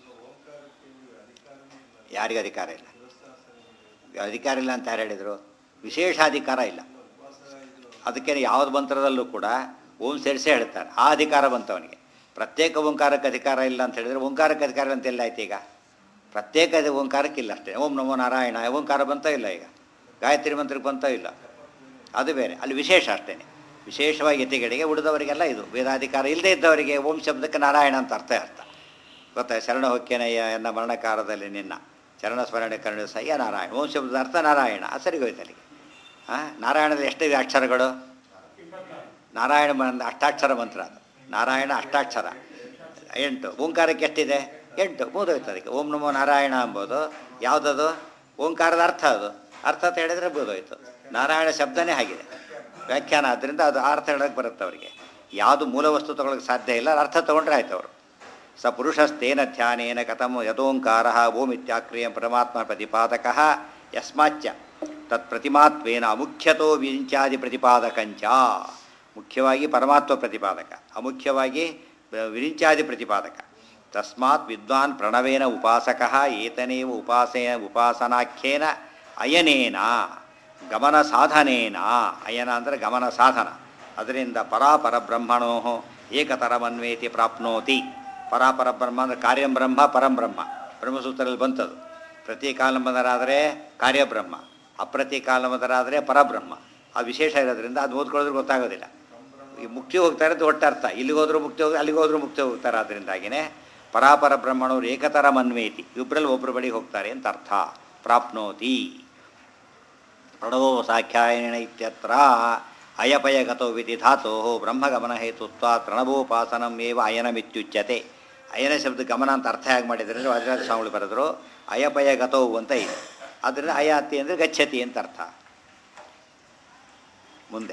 ಯಾರಿಗೂ ಅಧಿಕಾರ ಇಲ್ಲ ಅಧಿಕಾರ ಇಲ್ಲ ಅಂತ ಯಾರು ಹೇಳಿದರು ವಿಶೇಷ ಅಧಿಕಾರ ಇಲ್ಲ ಅದಕ್ಕೆ ಯಾವ್ದು ಮಂತ್ರದಲ್ಲೂ ಕೂಡ ಓಂ ಸೇರಿಸೇ ಹೇಳ್ತಾರೆ ಆ ಅಧಿಕಾರ ಬಂತವನಿಗೆ ಪ್ರತ್ಯೇಕ ಓಂಕಾರಕ್ಕೆ ಅಧಿಕಾರ ಇಲ್ಲ ಅಂತ ಹೇಳಿದ್ರೆ ಓಂಕಾರಕ್ಕೆ ಅಧಿಕಾರ ಅಂತ ಎಲ್ಲ ಆಯ್ತು ಈಗ ಪ್ರತ್ಯೇಕ ಅದು ಓಂಕಾರಕ್ಕೆ ಇಲ್ಲ ಅಷ್ಟೇ ಓಂ ನಮೋ ನಾರಾಯಣ ಓಂಕಾರ ಬಂತೋ ಇಲ್ಲ ಈಗ ಗಾಯತ್ರಿ ಮಂತ್ರಕ್ಕೆ ಬಂತೋ ಇಲ್ಲ ಅದು ಬೇರೆ ಅಲ್ಲಿ ವಿಶೇಷ ಅಷ್ಟೇ ವಿಶೇಷವಾಗಿ ಯತಿಗಳಿಗೆ ಉಳಿದವರಿಗೆಲ್ಲ ಇದು ವೇದಾಧಿಕಾರ ಇಲ್ಲದೇ ಇದ್ದವರಿಗೆ ಓಂ ಶಬ್ದಕ್ಕೆ ನಾರಾಯಣ ಅಂತ ಅರ್ಥ ಅರ್ಥ ಗೊತ್ತಾ ಶರಣ ಹೊಕ್ಕೆನಯ್ಯ ಎನ್ನ ಮರಣಕಾಲದಲ್ಲಿ ನಿನ್ನ ಚರಣ ಸ್ಮರಣೆ ಕರುಣ ಸಯ್ಯ ನಾರಾಯಣ ಓಂ ಶಬ್ದದ ಅರ್ಥ ನಾರಾಯಣ ಆ ಸರಿ ಹೋಯ್ತು ಅಲ್ಲಿಗೆ ಹಾಂ ನಾರಾಯಣದ ಎಷ್ಟಿದೆ ಅಕ್ಷರಗಳು ನಾರಾಯಣ ಮ- ಅಷ್ಟಾಕ್ಷರ ಮಂತ್ರ ಅದು ನಾರಾಯಣ ಅಷ್ಟಾಕ್ಷರ ಎಂಟು ಓಂಕಾರಕ್ಕೆ ಎಷ್ಟಿದೆ ಎಂಟು ಮುಗಿದೋಯ್ತು ಅದಕ್ಕೆ ಓಂ ನಮೋ ನಾರಾಯಣ ಎಂಬುದು ಯಾವುದದು ಓಂಕಾರದ ಅರ್ಥ ಅದು ಅರ್ಥ ಅಂತ ಹೇಳಿದರೆ ಬೋಧೋಯ್ತು ನಾರಾಯಣ ಶಬ್ದನೇ ಆಗಿದೆ ವ್ಯಾಖ್ಯಾನ ಆದ್ದರಿಂದ ಅದು ಆ ಅರ್ಥ ಹೇಳೋಕ್ಕೆ ಬರುತ್ತೆ ಅವರಿಗೆ ಯಾವುದು ಮೂಲ ವಸ್ತು ತಗೊಳ್ಳೋಕೆ ಸಾಧ್ಯ ಇಲ್ಲ ಅದು ಅರ್ಥ ತೊಗೊಂಡ್ರೆ ಆಯ್ತು ಅವರು ಸ ಪುರುಷಸ್ತೇನ ಧ್ಯಾನೇನ ಕಥಂ ಯಥೋಂಕಾರ ಓಂ ಇತ್ಯಾಕ್ರಿಯ ಪರಮಾತ್ಮ ಪ್ರತಿಪಾದಕ ಯಸ್ಮಾಚ್ಚ ತತ್ ಪ್ರತಿಮಾತ್ವೇನ ಅಮುಖ್ಯತೋ ವಿಂಚಾದಿ ಪ್ರತಿಪಾದಕಂಚ ಮುಖ್ಯವಾಗಿ ಪರಮಾತ್ಮ ಪ್ರತಿಪಾದಕ ಅಮುಖ್ಯವಾಗಿ ವ- ವಿರಿಂಚಾದಿ ಪ್ರತಿಪಾದಕ ತಸ್ಮಾತ್ ವಿದ್ವಾನ್ ಪ್ರಣವೇನ ಉಪಾಸಕ ಏತನೇವ ಉಪಾಸೇನ ಉಪಾಸನಾಖ್ಯೇನ ಅಯನೇನ ಗಮನ ಸಾಧನೇನ ಅಯನ ಅಂದರೆ ಗಮನ ಸಾಧನ ಅದರಿಂದ ಪರಾಪರ ಬ್ರಹ್ಮಣೋ ಏಕತರಮನ್ವೇತಿ ಪ್ರಾಪ್ನೋತಿ ಪರಾಪರ ಬ್ರಹ್ಮ ಅಂದರೆ ಕಾರ್ಯಂ ಬ್ರಹ್ಮ ಪರಂ ಬ್ರಹ್ಮ ಬ್ರಹ್ಮಸೂತ್ರದಲ್ಲಿ ಬಂತದು ಪ್ರತಿ ಕಾಲಂಬದರಾದರೆ ಕಾರ್ಯಬ್ರಹ್ಮ ಅಪ್ರತಿ ಕಾಲಂಬದರಾದರೆ ಪರಬ್ರಹ್ಮ ಆ ವಿಶೇಷ ಇರೋದ್ರಿಂದ ಅದು ಓದ್ಕೊಳ್ಳೋದ್ರೆ ಗೊತ್ತಾಗೋದಿಲ್ಲ ಈ ಮುಕ್ತಿ ಹೋಗ್ತಾರೆ ಅಂತ ಒಟ್ಟರ್ಥ ಇಲ್ಲಿಗೆ ಹೋದ್ರೂ ಮುಕ್ತಿ ಹೋಗಿ ಅಲ್ಲಿಗೆ ಹೋದ್ರೂ ಮುಕ್ತಿ ಹೋಗ್ತಾರೆ ಅದರಿಂದಾಗಿನೇ ಪರಾಪರ ಬ್ರಹ್ಮಣವರು ಏಕತರ ಮನ್ವೇತಿ ಇಬ್ಬರಲ್ಲಿ ಒಬ್ಬರು ಬಳಿ ಹೋಗ್ತಾರೆ ಅಂತ ಅರ್ಥ ಪ್ರಾಪ್ನೋತಿ ಪ್ರಣವೋ ಸಾಖ್ಯಾಯನ ಇತ್ಯತ್ರ ಅಯಪಯಗತೋ ವಿಧಿ ಧಾತೋ ಬ್ರಹ್ಮಗಮನ ಹೇತುತ್ವ ಪ್ರಣವೋಪಾಸನಂ ಏವ ಅಯನಮಿತ್ಯುಚ್ಯತೆ ಅಯನ ಶಬ್ದ ಗಮನ ಅಂತ ಅರ್ಥ ಹೇಗೆ ಮಾಡಿದರೆ ಅಂದರೆ ವಜ್ರಾಜ ಸ್ವಾಮಿಗಳು ಬರೆದ್ರು ಅಯಪಯಗತೋ ಅಂತ ಇದೆ ಆದ್ದರಿಂದ ಅಯಾತಿ ಅಂದರೆ ಗಚ್ಚತಿ ಅಂತ ಅರ್ಥ ಮುಂದೆ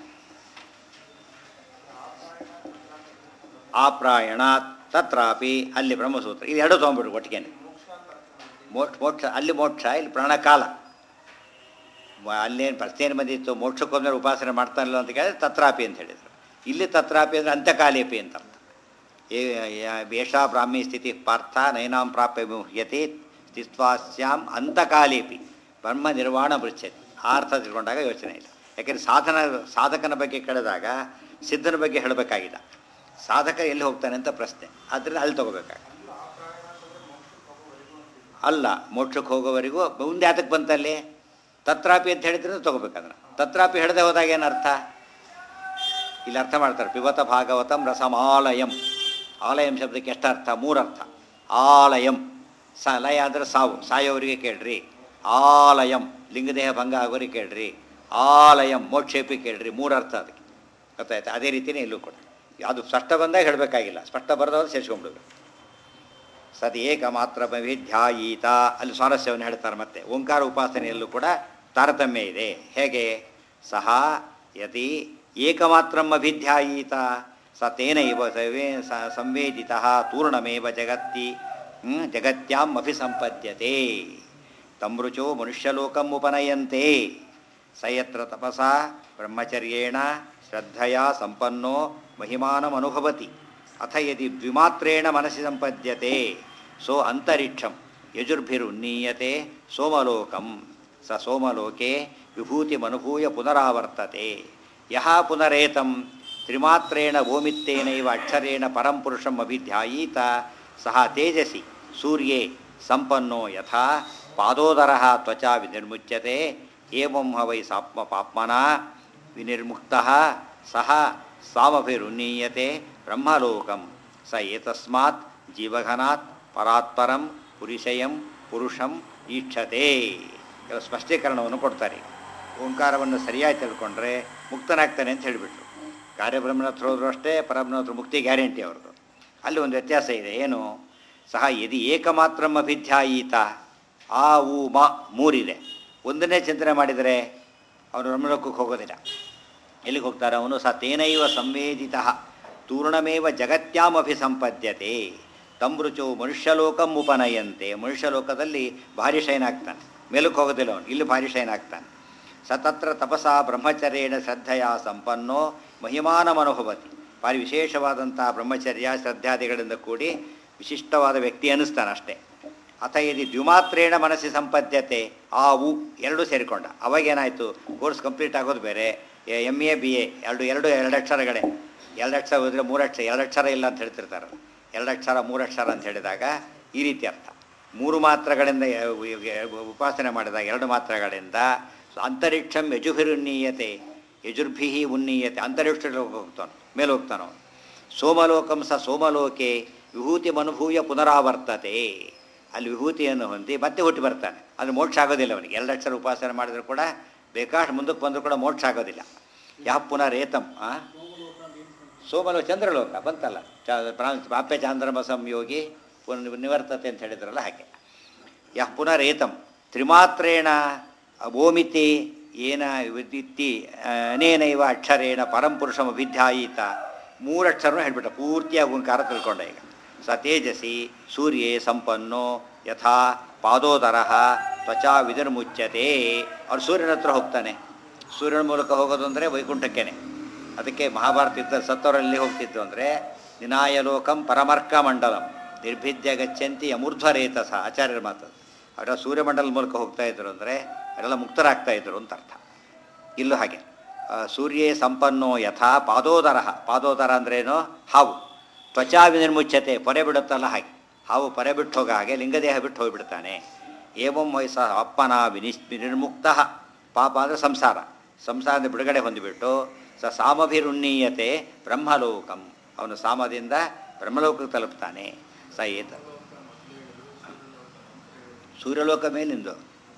ಆಪ್ರಾಯಣ ತತ್ರಾಪಿ ಅಲ್ಲಿ ಬ್ರಹ್ಮಸೂತ್ರ ಇದು ಎರಡು ತೊಗೊಂಡ್ಬಿಡ್ರು ಒಟ್ಟಿಗೆನೆ ಮೋಕ್ಷ ಮೋಕ್ಷ ಅಲ್ಲಿ ಮೋಕ್ಷ ಇಲ್ಲಿ ಪ್ರಾಣಕಾಲ ಮ- ಅಲ್ಲೇನು ಪ್ರಶ್ನೆಯನ್ನು ಬಂದಿತ್ತು ಮೋಕ್ಷಕ್ಕೊಮ್ಮೆ ಉಪಾಸನೆ ಮಾಡ್ತಾನಲ್ಲ ಅಂತ ಕೇಳಿದ್ರೆ ತತ್ರಾಪಿ ಅಂತ ಹೇಳಿದರು ಇಲ್ಲಿ ತತ್ರಾಪಿ ಅಂದರೆ ಅಂತ್ಯಕಾಲೇಪಿ ಅಂತ ಅರ್ಥ ಏ ಯ- ಏಷಾ ಬ್ರಾಹ್ಮಿ ಸ್ಥಿತಿ ಪಾರ್ಥ ನೈನಾಂ ಪ್ರಾಪ್ಯ ಮುಹ್ಯತೆ ಸ್ಥಿತ್ವಾಸ್ಯಾಂ ಅಂತಕಾಲೇಪಿ ಬ್ರಹ್ಮ ನಿರ್ವಾಣ ಬೃಚ್ಛತಿ ಆ ಅರ್ಥ ತಿಳ್ಕೊಂಡಾಗ ಯೋಚನೆ ಇಲ್ಲ ಯಾಕೆಂದರೆ ಸಾಧನ ಸಾಧಕನ ಬಗ್ಗೆ ಕೇಳಿದಾಗ ಸಿದ್ಧನ ಬಗ್ಗೆ ಹೇಳಬೇಕಾಗಿಲ್ಲ ಸಾಧಕ ಎಲ್ಲಿ ಹೋಗ್ತಾನೆ ಅಂತ ಪ್ರಶ್ನೆ ಆದ್ದರಿಂದ ಅಲ್ಲಿ ತಗೋಬೇಕಾಗ ಅಲ್ಲ ಮೋಕ್ಷಕ್ಕೆ ಹೋಗೋವರೆಗೂ ಮುಂದೆ ಯಾತಕ್ಕೆ ಬಂತಲ್ಲಿ ತತ್ರಾಪಿ ಅಂತ ಹೇಳಿದ್ರೆ ತಗೋಬೇಕು ಅದನ್ನು ತತ್ರಾಪಿ ಹೇಳದೆ ಹೋದಾಗ ಏನರ್ಥ ಇಲ್ಲಿ ಅರ್ಥ ಮಾಡ್ತಾರೆ ಪಿಬತ ಭಾಗವತಂ ರಸಮಾಲಯಂ ಆಲಯಂ ಶಬ್ದಕ್ಕೆ ಎಷ್ಟು ಅರ್ಥ ಮೂರರ್ಥ ಆಲಯಂ ಸ ಲಯ ಅಂದರೆ ಸಾವು ಸಾಯೋವರಿಗೆ ಕೇಳ್ರಿ ಆಲಯಂ ಲಿಂಗದೇಹ ಭಂಗ ಆಗೋರಿಗೆ ಕೇಳ್ರಿ ಆಲಯಂ ಮೋಕ್ಷೇಪಿ ಕೇಳ್ರಿ ಮೂರರ್ಥ ಅದಕ್ಕೆ ಗೊತ್ತಾಯ್ತು ಅದೇ ರೀತಿಯೇ ಇಲ್ಲೂ ಕೂಡ ಅದು ಸ್ಪಷ್ಟ ಬಂದಾಗ ಹೇಳಬೇಕಾಗಿಲ್ಲ ಸ್ಪಷ್ಟ ಬರದವ್ರು ಸೇರಿಸ್ಕೊಂಡ್ಬಿಡ್ಬೇಕು ಸದ್ ಏಕ ಮಾತ್ರ ಧ್ಯಾಯೀತ ಅಲ್ಲಿ ಸ್ವಾರಸ್ಯವನ್ನು ಹೇಳ್ತಾರೆ ಮತ್ತೆ ಓಂಕಾರ ಉಪಾಸನೆಯಲ್ಲೂ ಕೂಡ ತಾರತಮ್ಯ ಇದೆ ಹೇಗೆ ಸಹ ಯತಿ ಏಕಮಾತ್ರಂ ಅಭಿಧ್ಯಾಯೀತ ಸ ತೇನ ಇವ ಸವೇ ಸ- ಸಂವೇದಿತ ತೂರ್ಣಮೇವ ಜಗತ್ತಿ ಹ್ಮ್, ಜಗತ್ಯಾಂ ಅಭಿಸಂಪದ್ಯತೆ ತಮೃಚೋ ಮನುಷ್ಯಲೋಕಂ ಉಪನಯಂತೆ ಸ ಯತ್ರ ತಪಸಾ ಬ್ರಹ್ಮಚರ್ಯೇಣ ಶ್ರದ್ಧಯಾ ಸಂಪನ್ನೋ ಮಹಿಮಾನಮನುಭವತಿ ಅಥ ಯದಿ ದ್ವಿಮಾತ್ರೇಣ ಮನಸ್ಸಿ ಸಂಪದ್ಯತೆ ಸೋ ಅಂತರಿಕ್ಷಂ ಯಜುರ್ಭಿರುನ್ನೀಯತೆ ಸೋಮಲೋಕಂ ಸ ಸೋಮಲೋಕೆ ವಿಭೂತಿಮನುಭೂಯ ಪುನರಾವರ್ತತೆ ಯಹ ಪುನರೇತಂ ತ್ರಿಮಾತ್ರೇಣ ಓಮಿತ್ತೇನೈವ ಅಕ್ಷರೇಣ ಪರಂ ಪುರುಷಂ ಅಭಿಧ್ಯಾಯೀತ ಸಹ ತೇಜಸಿ ಸೂರ್ಯೇ ಸಂಪನ್ನೋ ಯಥಾ ಪಾದೋದರ ತ್ವಚಾ ವಿನಿರ್ಮುಚ್ಯತೆ ಏವಂ ಹ ವೈ ಸಾಪ್ಮ ಪಾಪ್ಮನ ವಿನಿರ್ಮುಕ್ತ ಸಹ ಸಾಮಭಿರುನ್ನೀಯತೆ ಬ್ರಹ್ಮಲೋಕಂ ಸ ಏತಸ್ಮಾತ್ ಜೀವಘನಾತ್ ಪರಾತ್ಪರಂ ಪುರುಷಯಂ ಪುರುಷಂ ಈಕ್ಷತೆ ಇವಾಗ ಸ್ಪಷ್ಟೀಕರಣವನ್ನು ಕೊಡ್ತಾರೆ ಓಂಕಾರವನ್ನು ಸರಿಯಾಗಿ ತಿಳ್ಕೊಂಡ್ರೆ ಮುಕ್ತನಾಗ್ತಾನೆ ಅಂತ ಹೇಳಿಬಿಟ್ರು ಕಾರ್ಯಬ್ರಹ್ಮನ ಹತ್ರ ಹೋದ್ರು ಅಷ್ಟೇ ಪರಬ್ರಹ್ಮನ ಹತ್ರ ಮುಕ್ತಿ ಗ್ಯಾರಂಟಿ ಅವ್ರದ್ದು ಅಲ್ಲಿ ಒಂದು ವ್ಯತ್ಯಾಸ ಇದೆ ಏನು ಸಹ ಯದಿ ಏಕಮಾತ್ರಂ ಅಭಿಧ್ಯಾಯೀತ ಆ ಉ ಮ ಮೂರಿದೆ ಒಂದನ್ನೇ ಚಿಂತನೆ ಮಾಡಿದರೆ ಅವನು ಬ್ರಹ್ಮಲೋಕಕ್ಕೆ ಹೋಗೋದಿಲ್ಲ ಎಲ್ಲಿಗೆ ಹೋಗ್ತಾರೆ ಅವನು ಸ ತೇನೈವ ಸಂವೇದಿತ ತೂರ್ಣಮೇವ ಜಗತ್ಯಾಮಭಿ ಸಂಪದ್ಯತೆ ತಮ್ರುಚು ಮನುಷ್ಯಲೋಕಂ ಉಪನಯಂತೆ ಮನುಷ್ಯಲೋಕದಲ್ಲಿ ಭಾರಿ ಶೈನ್ ಆಗ್ತಾನೆ ಮೇಲಕ್ಕೆ ಹೋಗೋದಿಲ್ಲ ಅವನು ಇಲ್ಲಿ ಭಾರಿ ಶೈನ್ ಆಗ್ತಾನೆ ಸತತ್ರ ತಪಸಾ ಬ್ರಹ್ಮಚರ್ಯೇಣ ಶ್ರದ್ಧೆಯ ಸಂಪನ್ನೋ ಮಹಿಮಾನಮನುಭವತಿ ಭಾರಿ ವಿಶೇಷವಾದಂತಹ ಬ್ರಹ್ಮಚರ್ಯ ಶ್ರದ್ಧಾದಿಗಳಿಂದ ಕೂಡಿ ವಿಶಿಷ್ಟವಾದ ವ್ಯಕ್ತಿ ಅನ್ನಿಸ್ತಾನೆ ಅಷ್ಟೇ ಅಥ ಯದಿ ದ್ವಿಮಾತ್ರೇಣ ಮನಸ್ಸಿ ಸಂಪದ್ಯತೆ ಆ ಉ ಎರಡು ಸೇರಿಕೊಂಡ ಅವಾಗೇನಾಯಿತು ಕೋರ್ಸ್ ಕಂಪ್ಲೀಟ್ ಆಗೋದು ಬೇರೆ ಎಮ್ ಎ ಬಿ ಎ ಎರಡು ಎರಡು ಎರಡು ಅಕ್ಷರಗಳೇ ಎರಡು ಅಕ್ಷರ ಹೋದರೆ ಮೂರು ಅಕ್ಷರ ಎರಡು ಅಕ್ಷರ ಇಲ್ಲ ಅಂತ ಹೇಳ್ತಿರ್ತಾರೆ ಎರಡು ಅಕ್ಷರ ಮೂರು ಅಕ್ಷರ ಅಂತ ಹೇಳಿದಾಗ ಈ ರೀತಿ ಅರ್ಥ ಮೂರು ಮಾತ್ರಗಳಿಂದ ಉಪಾಸನೆ ಮಾಡಿದಾಗ ಎರಡು ಮಾತ್ರಗಳಿಂದ ಅಂತರಿಕ್ಷಂ ಯಜುಭಿರುನ್ನೀಯತೆ ಯಜುರ್ಭಿ ಉನ್ನೀಯತೆ ಅಂತರಿಕ್ಷಕ್ಕೆ ಹೋಗ್ತಾನೆ ಮೇಲೆ ಹೋಗ್ತಾನೆ ಅವನು ಸೋಮಲೋಕಂ ಸ ಸೋಮಲೋಕೆ ವಿಭೂತಿ ಮನುಭೂಯ ಪುನರಾವರ್ತತೆ ಅಲ್ಲಿ ವಿಭೂತಿಯನ್ನು ಹೊಂದಿ ಮತ್ತೆ ಹುಟ್ಟಿ ಬರ್ತಾನೆ ಅದು ಮೋಕ್ಷ ಆಗೋದಿಲ್ಲ ಅವನಿಗೆ ಎರಡು ಅಕ್ಷರ ಉಪಾಸನೆ ಮಾಡಿದ್ರು ಕೂಡ ಬೇಕಾಷ್ಟು ಮುಂದಕ್ಕೆ ಬಂದರೂ ಕೂಡ ಮೋಕ್ಷ ಆಗೋದಿಲ್ಲ ಯಾವ ಪುನರೇತಂ ಆ ಸೋಮಲೋ ಚಂದ್ರಲೋಕ ಬಂತಲ್ಲ ಚ ಪ್ರಾ- ಪ್ರಾಪ್ಯ ಚಾಂದ್ರಮ ಸಂಯೋಗಿ ಪುನ ನಿವರ್ತತೆ ಅಂತ ಹೇಳಿದ್ರಲ್ಲ ಹಾಗೆ ಯಃ ಪುನರೇತಂ ತ್ರಿಮಾತ್ರೇಣ ಓಮಿತಿ ಏನ ವಿದಿತ್ತಿ ಅನೇನೈವ ಅಕ್ಷರೇಣ ಪರಂಪುರುಷಂ ಅಭಿಧ್ಯಾಯೀತ ಮೂರಕ್ಷರನೂ ಹೇಳ್ಬಿಟ್ಟ ಪೂರ್ತಿಯಾಗಿ ಓಂಕಾರ ತಿಳ್ಕೊಂಡ ಈಗ ಸ ತೇಜಸಿ ಸೂರ್ಯೇ ಸಂಪನ್ನೋ ಯಥಾ ಪಾದೋದರ ತ್ವಚಾ ವಿದುರ್ಮುಚ್ಯತೆ ಅವ್ರು ಸೂರ್ಯನ ಹತ್ರ ಹೋಗ್ತಾನೆ ಸೂರ್ಯನ ಮೂಲಕ ಹೋಗೋದು ಅಂದರೆ ವೈಕುಂಠಕ್ಕೇನೆ ಅದಕ್ಕೆ ಮಹಾಭಾರತ ಯುದ್ಧ ಸತ್ತವರಲ್ಲಿ ಹೋಗ್ತಿದ್ದು ಅಂದರೆ ನಿನಾಯಲೋಕಂ ಪರಮರ್ಕ ಮಂಡಲಂ ನಿರ್ಭಿದ್ಯ ಗಚ್ಚಂತಿ ಅಮೂರ್ಧ್ವರೇತಸ ಆಚಾರ್ಯರ ಮಾತು ಅವರ ಸೂರ್ಯಮಂಡಲದ ಮೂಲಕ ಹೋಗ್ತಾ ಇದ್ರು ಅಂದರೆ ಅವರೆಲ್ಲ ಮುಕ್ತರಾಗ್ತಾ ಇದ್ರು ಅಂತ ಅರ್ಥ ಇಲ್ಲೂ ಹಾಗೆ ಆ, ಸೂರ್ಯೇ ಸಂಪನ್ನೋ ಯಥಾ ಪಾದೋದರ ಪಾದೋದರ ಅಂದ್ರೇನು ಹಾವು ತ್ವಚಾ ವಿನಿರ್ಮುಚ್ಯತೆ ಪೊರೆ ಬಿಡುತ್ತಲ್ಲ ಹಾಗೆ ಹಾವು ಪೊರೆ ಬಿಟ್ಟು ಹೋಗ ಹಾಗೆ ಲಿಂಗದೇಹ ಬಿಟ್ಟು ಹೋಗಿಬಿಡ್ತಾನೆ ಏವಂ ವಯಸ್ಸ ಅಪ್ಪನ ವಿನಿಶ್ ನಿರ್ಮುಕ್ತ ಪಾಪ ಅಂದರೆ ಸಂಸಾರ ಸಂಸಾರದ ಬಿಡುಗಡೆ ಹೊಂದಿಬಿಟ್ಟು ಸ ಸಾಮಭಿರುನ್ನೀಯತೆ ಬ್ರಹ್ಮಲೋಕಂ ಅವನು ಸಾಮದಿಂದ ಬ್ರಹ್ಮಲೋಕಕ್ಕೆ ತಲುಪ್ತಾನೆ ಸ ಏತ ಸೂರ್ಯಲೋಕ ಮೇಲಿಂದು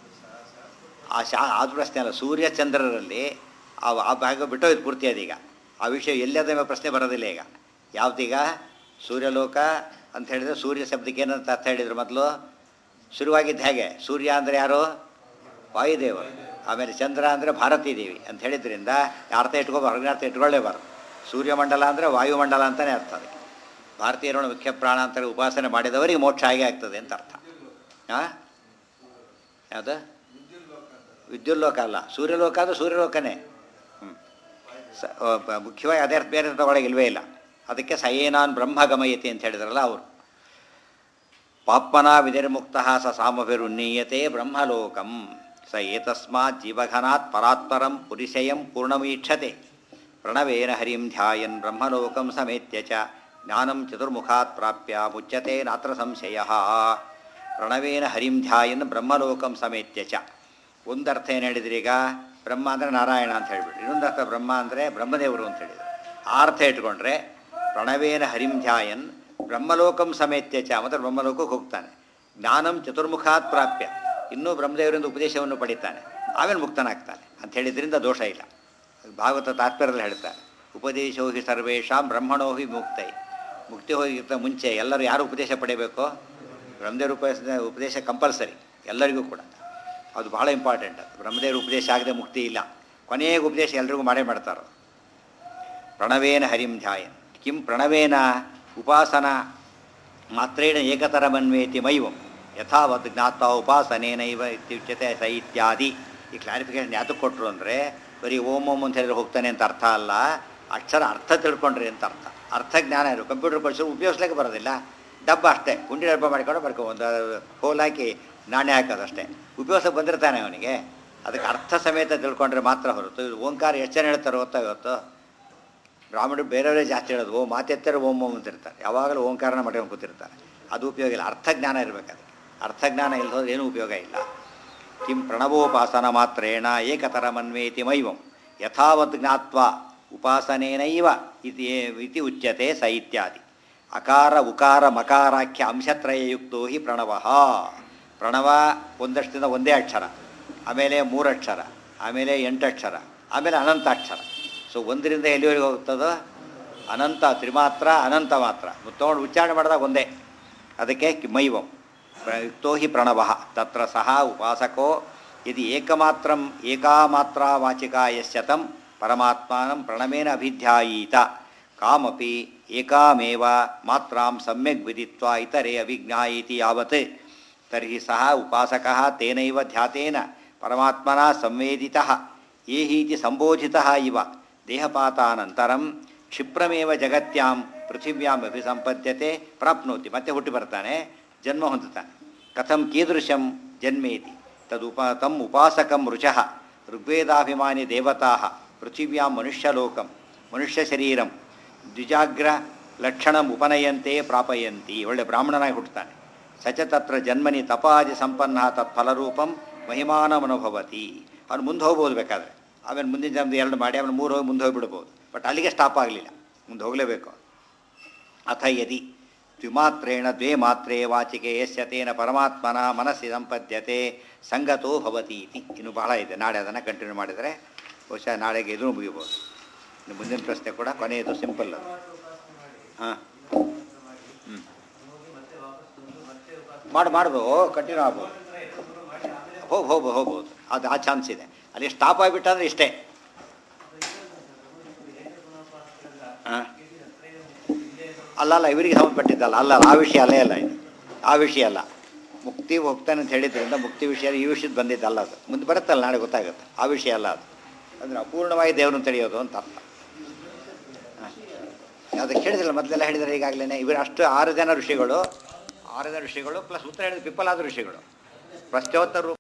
ಆ ಶಾ ಆದ ಪ್ರಶ್ನೆ ಅಲ್ಲ ಸೂರ್ಯ ಚಂದ್ರರಲ್ಲಿ ಆ ಆ ಭಾಗ ಬಿಟ್ಟೋಯ್ತು ಪೂರ್ತಿ ಅದೀಗ ಆ ವಿಷಯ ಎಲ್ಲದ ಪ್ರಶ್ನೆ ಬರೋದಿಲ್ಲ ಈಗ ಯಾವ್ದೀಗ ಸೂರ್ಯಲೋಕ ಅಂತ ಹೇಳಿದ್ರೆ ಸೂರ್ಯ ಶಬ್ದಕ್ಕೆ ಏನಂತ ಅರ್ಥ ಹೇಳಿದ್ರು ಮೊದಲು ಶುರುವಾಗಿದ್ದು ಹೇಗೆ ಸೂರ್ಯ ಅಂದರೆ ಯಾರು ವಾಯುದೇವರು ಆಮೇಲೆ ಚಂದ್ರ ಅಂದರೆ ಭಾರತೀ ದೇವಿ ಅಂತ ಹೇಳಿದ್ರಿಂದ ಅರ್ಥ ಇಟ್ಕೋಬಾರ್ದು ಹೊರಗಿನ ಅರ್ಥ ಇಟ್ಕೊಳ್ಳೇಬಾರ್ದು ಸೂರ್ಯಮಂಡಲ ಅಂದರೆ ವಾಯುಮಂಡಲ ಅಂತಲೇ ಅರ್ಥ ಅದಕ್ಕೆ ಭಾರತೀಯರನ್ನು ಮುಖ್ಯ ಪ್ರಾಣ ಅಂತ ಉಪಾಸನೆ ಮಾಡಿದವರಿಗೆ ಮೋಕ್ಷ ಆಗೇ ಆಗ್ತದೆ ಅಂತ ಅರ್ಥ ಹಾಂ ಯಾವುದು ವಿದ್ಯುಲ್ಲೋಕ ಅಲ್ಲ ಸೂರ್ಯಲೋಕ ಅದು ಸೂರ್ಯಲೋಕನೇ ಹ್ಞೂ ಸ ಆ, ಬ- ಮುಖ್ಯವಾಗಿ ಅದೇ ಬೇರೆ ತಗೊಳಗೆ ಇಲ್ವೇ ಇಲ್ಲ ಅದಕ್ಕೆ ಸಯೇನಾನ್ ಬ್ರಹ್ಮ ಗಮಯತಿ ಅಂತ ಹೇಳಿದ್ರಲ್ಲ ಅವರು ಪಾಪ್ಮನ ವಿನಿರ್ಮುಕ್ತ ಸ ಸಾಮಭಿರುನ್ನೀಯತೆ ಬ್ರಹ್ಮಲೋಕಂ ಸ ಏತಸ್ಮಾತ್ ಜೀವಘನಾತ್ ಪರಾತ್ಪರಂ ಪುರಿಶಯಂ ಪೂರ್ಣಮೀಕ್ಷತೆ ಪ್ರಣವೇನ ಹರಿಂ ಧ್ಯಾಯನ್ ಬ್ರಹ್ಮಲೋಕಂ ಸಮೇತ್ಯ ಚ ಜ್ಞಾನಂ ಚತುರ್ಮುಖಾತ್ ಪ್ರಾಪ್ಯ ಮುಚ್ಯತೆ ನಾತ್ರ ಸಂಶಯ ಪ್ರಣವೇನ ಹರಿಂ ಧ್ಯಾಯನ್ ಬ್ರಹ್ಮಲೋಕಂ ಸಮೇತ್ಯ ಚ ಒಂದರ್ಥ ಏನು ಹೇಳಿದ್ರಿ ಈಗ ಬ್ರಹ್ಮ ಅಂದರೆ ನಾರಾಯಣ ಅಂತ ಹೇಳಿಬಿಟ್ರಿ ಇನ್ನೊಂದು ಅರ್ಥ ಬ್ರಹ್ಮ ಅಂದರೆ ಬ್ರಹ್ಮದೇವರು ಅಂತ ಹೇಳಿದರು ಆ ಅರ್ಥ ಇಟ್ಕೊಂಡ್ರೆ ಪ್ರಣವೇನ ಹರಿಂ ಧ್ಯಾಯನ್ ಬ್ರಹ್ಮಲೋಕಂ ಸಮೇತ್ಯ ಚ ಮತ್ತು ಬ್ರಹ್ಮಲೋಕಕ್ಕೆ ಹೋಗ್ತಾನೆ ಜ್ಞಾನಂ ಚತುರ್ಮುಖಾತ್ ಪ್ರಾಪ್ಯ ಇನ್ನೂ ಬ್ರಹ್ಮದೇವರಿಂದ ಉಪದೇಶವನ್ನು ಪಡಿತಾನೆ ಆಮೇಲೆ ಮುಕ್ತನಾಗ್ತಾನೆ ಅಂತ ಹೇಳಿದ್ರಿಂದ ದೋಷ ಇಲ್ಲ ಭಾಗವತ ತಾತ್ಪರ್ಯದಲ್ಲಿ ಹೇಳ್ತಾರೆ ಉಪದೇಶೋ ಹಿ ಸರ್ವೇಷಾಂ ಬ್ರಹ್ಮಣೋ ಹಿ ಮುಕ್ತೈ ಮುಕ್ತಿ ಹೋಗಿರ್ತ ಮುಂಚೆ ಎಲ್ಲರೂ ಯಾರು ಉಪದೇಶ ಪಡಿಬೇಕು ಬ್ರಹ್ಮದೇವ್ರ ಉಪದೇಶ ಉಪದೇಶ ಕಂಪಲ್ಸರಿ ಎಲ್ಲರಿಗೂ ಕೂಡ ಅದು ಭಾಳ ಇಂಪಾರ್ಟೆಂಟ್ ಅದು ಬ್ರಹ್ಮದೇವ್ರ ಉಪದೇಶ ಆಗದೆ ಮುಕ್ತಿ ಇಲ್ಲ ಕೊನೆಯ ಉಪದೇಶ ಎಲ್ರಿಗೂ ಮಾಡೇ ಮಾಡ್ತಾರೆ ಪ್ರಣವೇನ ಹರಿಂ ಧ್ಯಾಯನ್ ಕಿಂ ಪ್ರಣವೇನ ಉಪಾಸನ ಮಾತ್ರೇಣ ಏಕತರಮನ್ವೇತಿ ಮೈವಂ ಯಥಾವತ್ ಜ್ಞಾತ ಉಪಾಸನೇನೈವ ಇತ್ಯುಚ್ಯತೆ ಸ ಇತ್ಯಾದಿ ಈ ಕ್ಲಾರಿಫಿಕೇಶನ್ ಯಾತಕ್ಕೆ ಕೊಟ್ಟರು ಅಂದರೆ ಬರೀ ಓಂ ಓಂ ಅಂತ ಹೇಳಿದ್ರೆ ಹೋಗ್ತಾನೆ ಅಂತ ಅರ್ಥ ಅಲ್ಲ ಅಕ್ಷರ ಅರ್ಥ ತಿಳ್ಕೊಂಡ್ರಿ ಅಂತ ಅರ್ಥ ಅರ್ಥ ಜ್ಞಾನ ಇರು ಕಂಪ್ಯೂಟರ್ ಕಳಿಸೋ ಉಪಯೋಗಿಸ್ಲಿಕ್ಕೆ ಬರೋದಿಲ್ಲ ಡಬ್ಬ ಅಷ್ಟೇ ಗುಂಡಿ ಡಬ್ಬ ಮಾಡಿಕೊಂಡು ಬರ್ಕೊ ಒಂದು ಹೋಲ್ ಹಾಕಿ ನಾಣ್ಯ ಹಾಕೋದು ಅಷ್ಟೇ ಉಪಯೋಗ ಬಂದಿರ್ತಾನೆ ಅವನಿಗೆ ಅದಕ್ಕೆ ಅರ್ಥ ಸಮೇತ ತಿಳ್ಕೊಂಡ್ರೆ ಮಾತ್ರ ಹೊರತು ಇದು ಓಂಕಾರ ಎಷ್ಟು ಜನ ಹೇಳ್ತಾರೆ ಗೊತ್ತಾ ಇವತ್ತು ಬ್ರಾಹ್ಮಣರು ಬೇರೆಯವರೇ ಜಾಸ್ತಿ ಹೇಳೋದು ಓ ಮಾತೆತ್ತರ ಓಂ ಓಂ ಅಂತಿರ್ತಾರೆ ಯಾವಾಗಲೂ ಓಂಕಾರನ ಮಾಡ್ಕೊಂಡು ಕೂತಿರ್ತಾರೆ ಅದು ಉಪಯೋಗ ಇಲ್ಲ ಅರ್ಥಜ್ಞಾನ ಇರಬೇಕು ಅದಕ್ಕೆ ಅರ್ಥಜ್ಞಾನ ಇಲ್ಲದೋದ್ರೆ ಏನೂ ಉಪಯೋಗ ಇಲ್ಲ ಕಿಂ ಪ್ರಣವೋಪಾಸನ ಮಾತ್ರೇಣ ಏಕತರ ಮನ್ವೇತಿ ಮೈವಂ ಯಥಾವತ್ ಜ್ಞಾತ್ವ ಉಪಾಸನೇನೈವ ಇತಿ ಇತಿ ಉಚ್ಯತೆ ಸ ಇತ್ಯಾದಿ ಅಕಾರ ಉಕಾರ ಮಕಾರಾಖ್ಯ ಅಂಶತ್ರಯಯುಕ್ತೋ ಹಿ ಪ್ರಣವ ಪ್ರಣವ ಒಂದಷ್ಟದಿಂದ ಒಂದೇ ಅಕ್ಷರ ಆಮೇಲೆ ಮೂರಕ್ಷರ ಆಮೇಲೆ ಎಂಟಕ್ಷರ ಆಮೇಲೆ ಅನಂತಾಕ್ಷರ ಸೊ ಒಂದರಿಂದ ಎಲ್ಲಿವರೆಗೆ ಹೋಗ್ತದೋ ಅನಂತ ತ್ರಿಮಾತ್ರ ಅನಂತ ಮಾತ್ರ ತೊಗೊಂಡು ಉಚ್ಚಾರಣೆ ಮಾಡಿದಾಗ ಒಂದೇ ಅದಕ್ಕೆ ಕಿ- ಮೈವಂ ಪ್ರ- ಯುಕ್ತೋ ಹಿ ಪ್ರಣವ ತತ್ರ ಸಹ ಉಪಾಸಕೋ ಯದಿ ಏಕಮಾತ್ರಂ ಏಕಾಮಾತ್ರ ವಾಚಿಕಾ ಯಶ್ಯತಂ ಪರಮಾತ್ಮಾನಂ ಪ್ರಣಮೇನ ಅಭಿಧ್ಯಾಯೀತ ಕಾಮಪಿ ಏಕಾಮೇವ ಮಾತ್ರಾಂ ಸಮ್ಯಕ್ ವಿದಿತ್ವಾ ಇತರೆ ಅವಿಜ್ಞಾಯೀತಿ ಯಾವತ್ ತರ್ಹಿ ಸಹ ಉಪಾಸಕಃ ತೇನೈವ ಧ್ಯಾತೇನ ಪರಮಾತ್ಮನ ಸಂವೇದಿತಃ ಏಹೀತಿ ಸಂಬೋಧಿತಃ ಇವ ದೇಹಪಾತಾನಂತರಂ ಕ್ಷಿಪ್ರಮೇವ ಜಗತ್ಯಾಂ ಪೃಥಿವ್ಯಾಂ ಅಭಿಸಂಪದ್ಯತೆ ಪ್ರಾಪ್ನೋತಿ ಮತ್ತೆ ಹುಟ್ಟಿ ಬರ್ತಾನೆ ಜನ್ಮ ಹೊಂದುತ್ತಾನೆ ಕಥಂ ಕೀದೃಶಂ ಜನ್ಮೇತಿ ತದುಪ ತಮ್ ಉಪಾಸಕಂ ರುಚಃ ಋಗ್ವೇದಾಭಿಮಾನಿ ದೇವತಾ ಪೃಥಿವ್ಯಾಂ ಮನುಷ್ಯಲೋಕಂ ಮನುಷ್ಯ ಶರೀರಂ ದ್ವಿಜಾಗ್ರ ಲಕ್ಷಣಂ ಉಪನಯಂತೆ ಪ್ರಾಪಯಂತಿ ಒಳ್ಳೆ ಬ್ರಾಹ್ಮಣನಾಗಿ ಹುಟ್ಟುತ್ತಾನೆ ಸಚ ತತ್ರ ಜನ್ಮನಿ ತಪಾದಿ ಸಂಪನ್ನ ತತ್ಫಲರೂಪಂ ಮಹಿಮಾನಮನುಭವತಿ ಅವನು ಮುಂದೆ ಹೋಗ್ಬೋದು ಬೇಕಾದ್ರೆ ಆಮೇಲೆ ಮುಂದಿನ ಜನ್ಮದ ಎರಡು ಮಾಡಿ ಆಮೇಲೆ ಮೂರು ಹೋಗಿ ಮುಂದೆ ಹೋಗಿಬಿಡ್ಬೋದು ಬಟ್ ಅಲ್ಲಿಗೆ ಸ್ಟಾಪ್ ಆಗಲಿಲ್ಲ ಮುಂದೆ ಹೋಗಲೇಬೇಕು ಅಥ ಯದಿ ದ್ವಿಮಾತ್ರೇಣ ದ್ವೇ ಮಾತ್ರೇ ವಾಚಿಕೆ ಯಸ್ಯ ತೇನ ಪರಮಾತ್ಮನ ಮನಸ್ಸಿ ಸಂಪದ್ಯತೆ ಸಂಗತೋ ಭವತಿ ಇತಿ ಇನ್ನು ಬಹಳ ಇದೆ ನಾಳೆ ಅದನ್ನು ಕಂಟಿನ್ಯೂ ಮಾಡಿದರೆ ಬಹುಶಃ ನಾಳೆಗೆ ಇದನ್ನು ಮುಗಿಬೋದು ಇನ್ನು ಮುಂದಿನ ಪ್ರಶ್ನೆ ಕೂಡ ಕೊನೆಯದು ಸಿಂಪಲ್ ಅದು ಹಾಂ ಹ್ಞೂ ಮಾಡಿ ಮಾಡ್ಬೋದು ಕಂಟಿನ್ಯೂ ಆಗ್ಬೋದು ಹೋಗಿ ಹೋಗ್ಬೋದು ಹೋಗ್ಬೋದು ಅದು ಆ ಚಾನ್ಸ್ ಇದೆ ಅಲ್ಲಿ ಸ್ಟಾಪ್ ಆಗಿಬಿಟ್ಟಂದ್ರೆ ಇಷ್ಟೇ ಹಾಂ ಅಲ್ಲ ಅಲ್ಲ ಇವರಿಗೆ ಸಂಬಂಧಪಟ್ಟಿದ್ದಲ್ಲ ಅಲ್ಲ ಅಲ್ಲ, ಆ ವಿಷಯ ಅಲ್ಲೇ ಅಲ್ಲ ಇದು ಆ ವಿಷಯ ಅಲ್ಲ ಮುಕ್ತಿ ಹೋಗ್ತಾನೆ ಅಂತ ಹೇಳಿದ್ರಿಂದ ಮುಕ್ತಿ ವಿಷಯ ಈ ವಿಷಯದ ಬಂದಿದ್ದಲ್ಲ ಅದು ಮುಂದೆ ಬರುತ್ತಲ್ಲ ನಾಳೆ ಗೊತ್ತಾಗುತ್ತೆ ಆ ವಿಷಯ ಅಲ್ಲ ಅದು ಅಂದರೆ ಅಪೂರ್ಣವಾಗಿ ದೇವ್ರನ್ನ ತಿಳಿಯೋದು ಅಂತ ಅರ್ಥ ಅದಕ್ಕೆ ಹೇಳಿದ್ರಲ್ಲ ಮೊದಲೆಲ್ಲ ಹೇಳಿದರೆ ಈಗಾಗಲೇ ಇವರು ಅಷ್ಟು ಆರು ಜನ ಋಷಿಗಳು ಆರು ಜನ ಋಷಿಗಳು ಪ್ಲಸ್ ಉತ್ತರ ಹೇಳಿದ ಪಿಪ್ಪಲಾದ ಋಷಿಗಳು ಪ್ರಶ್ನೋತ್ತರ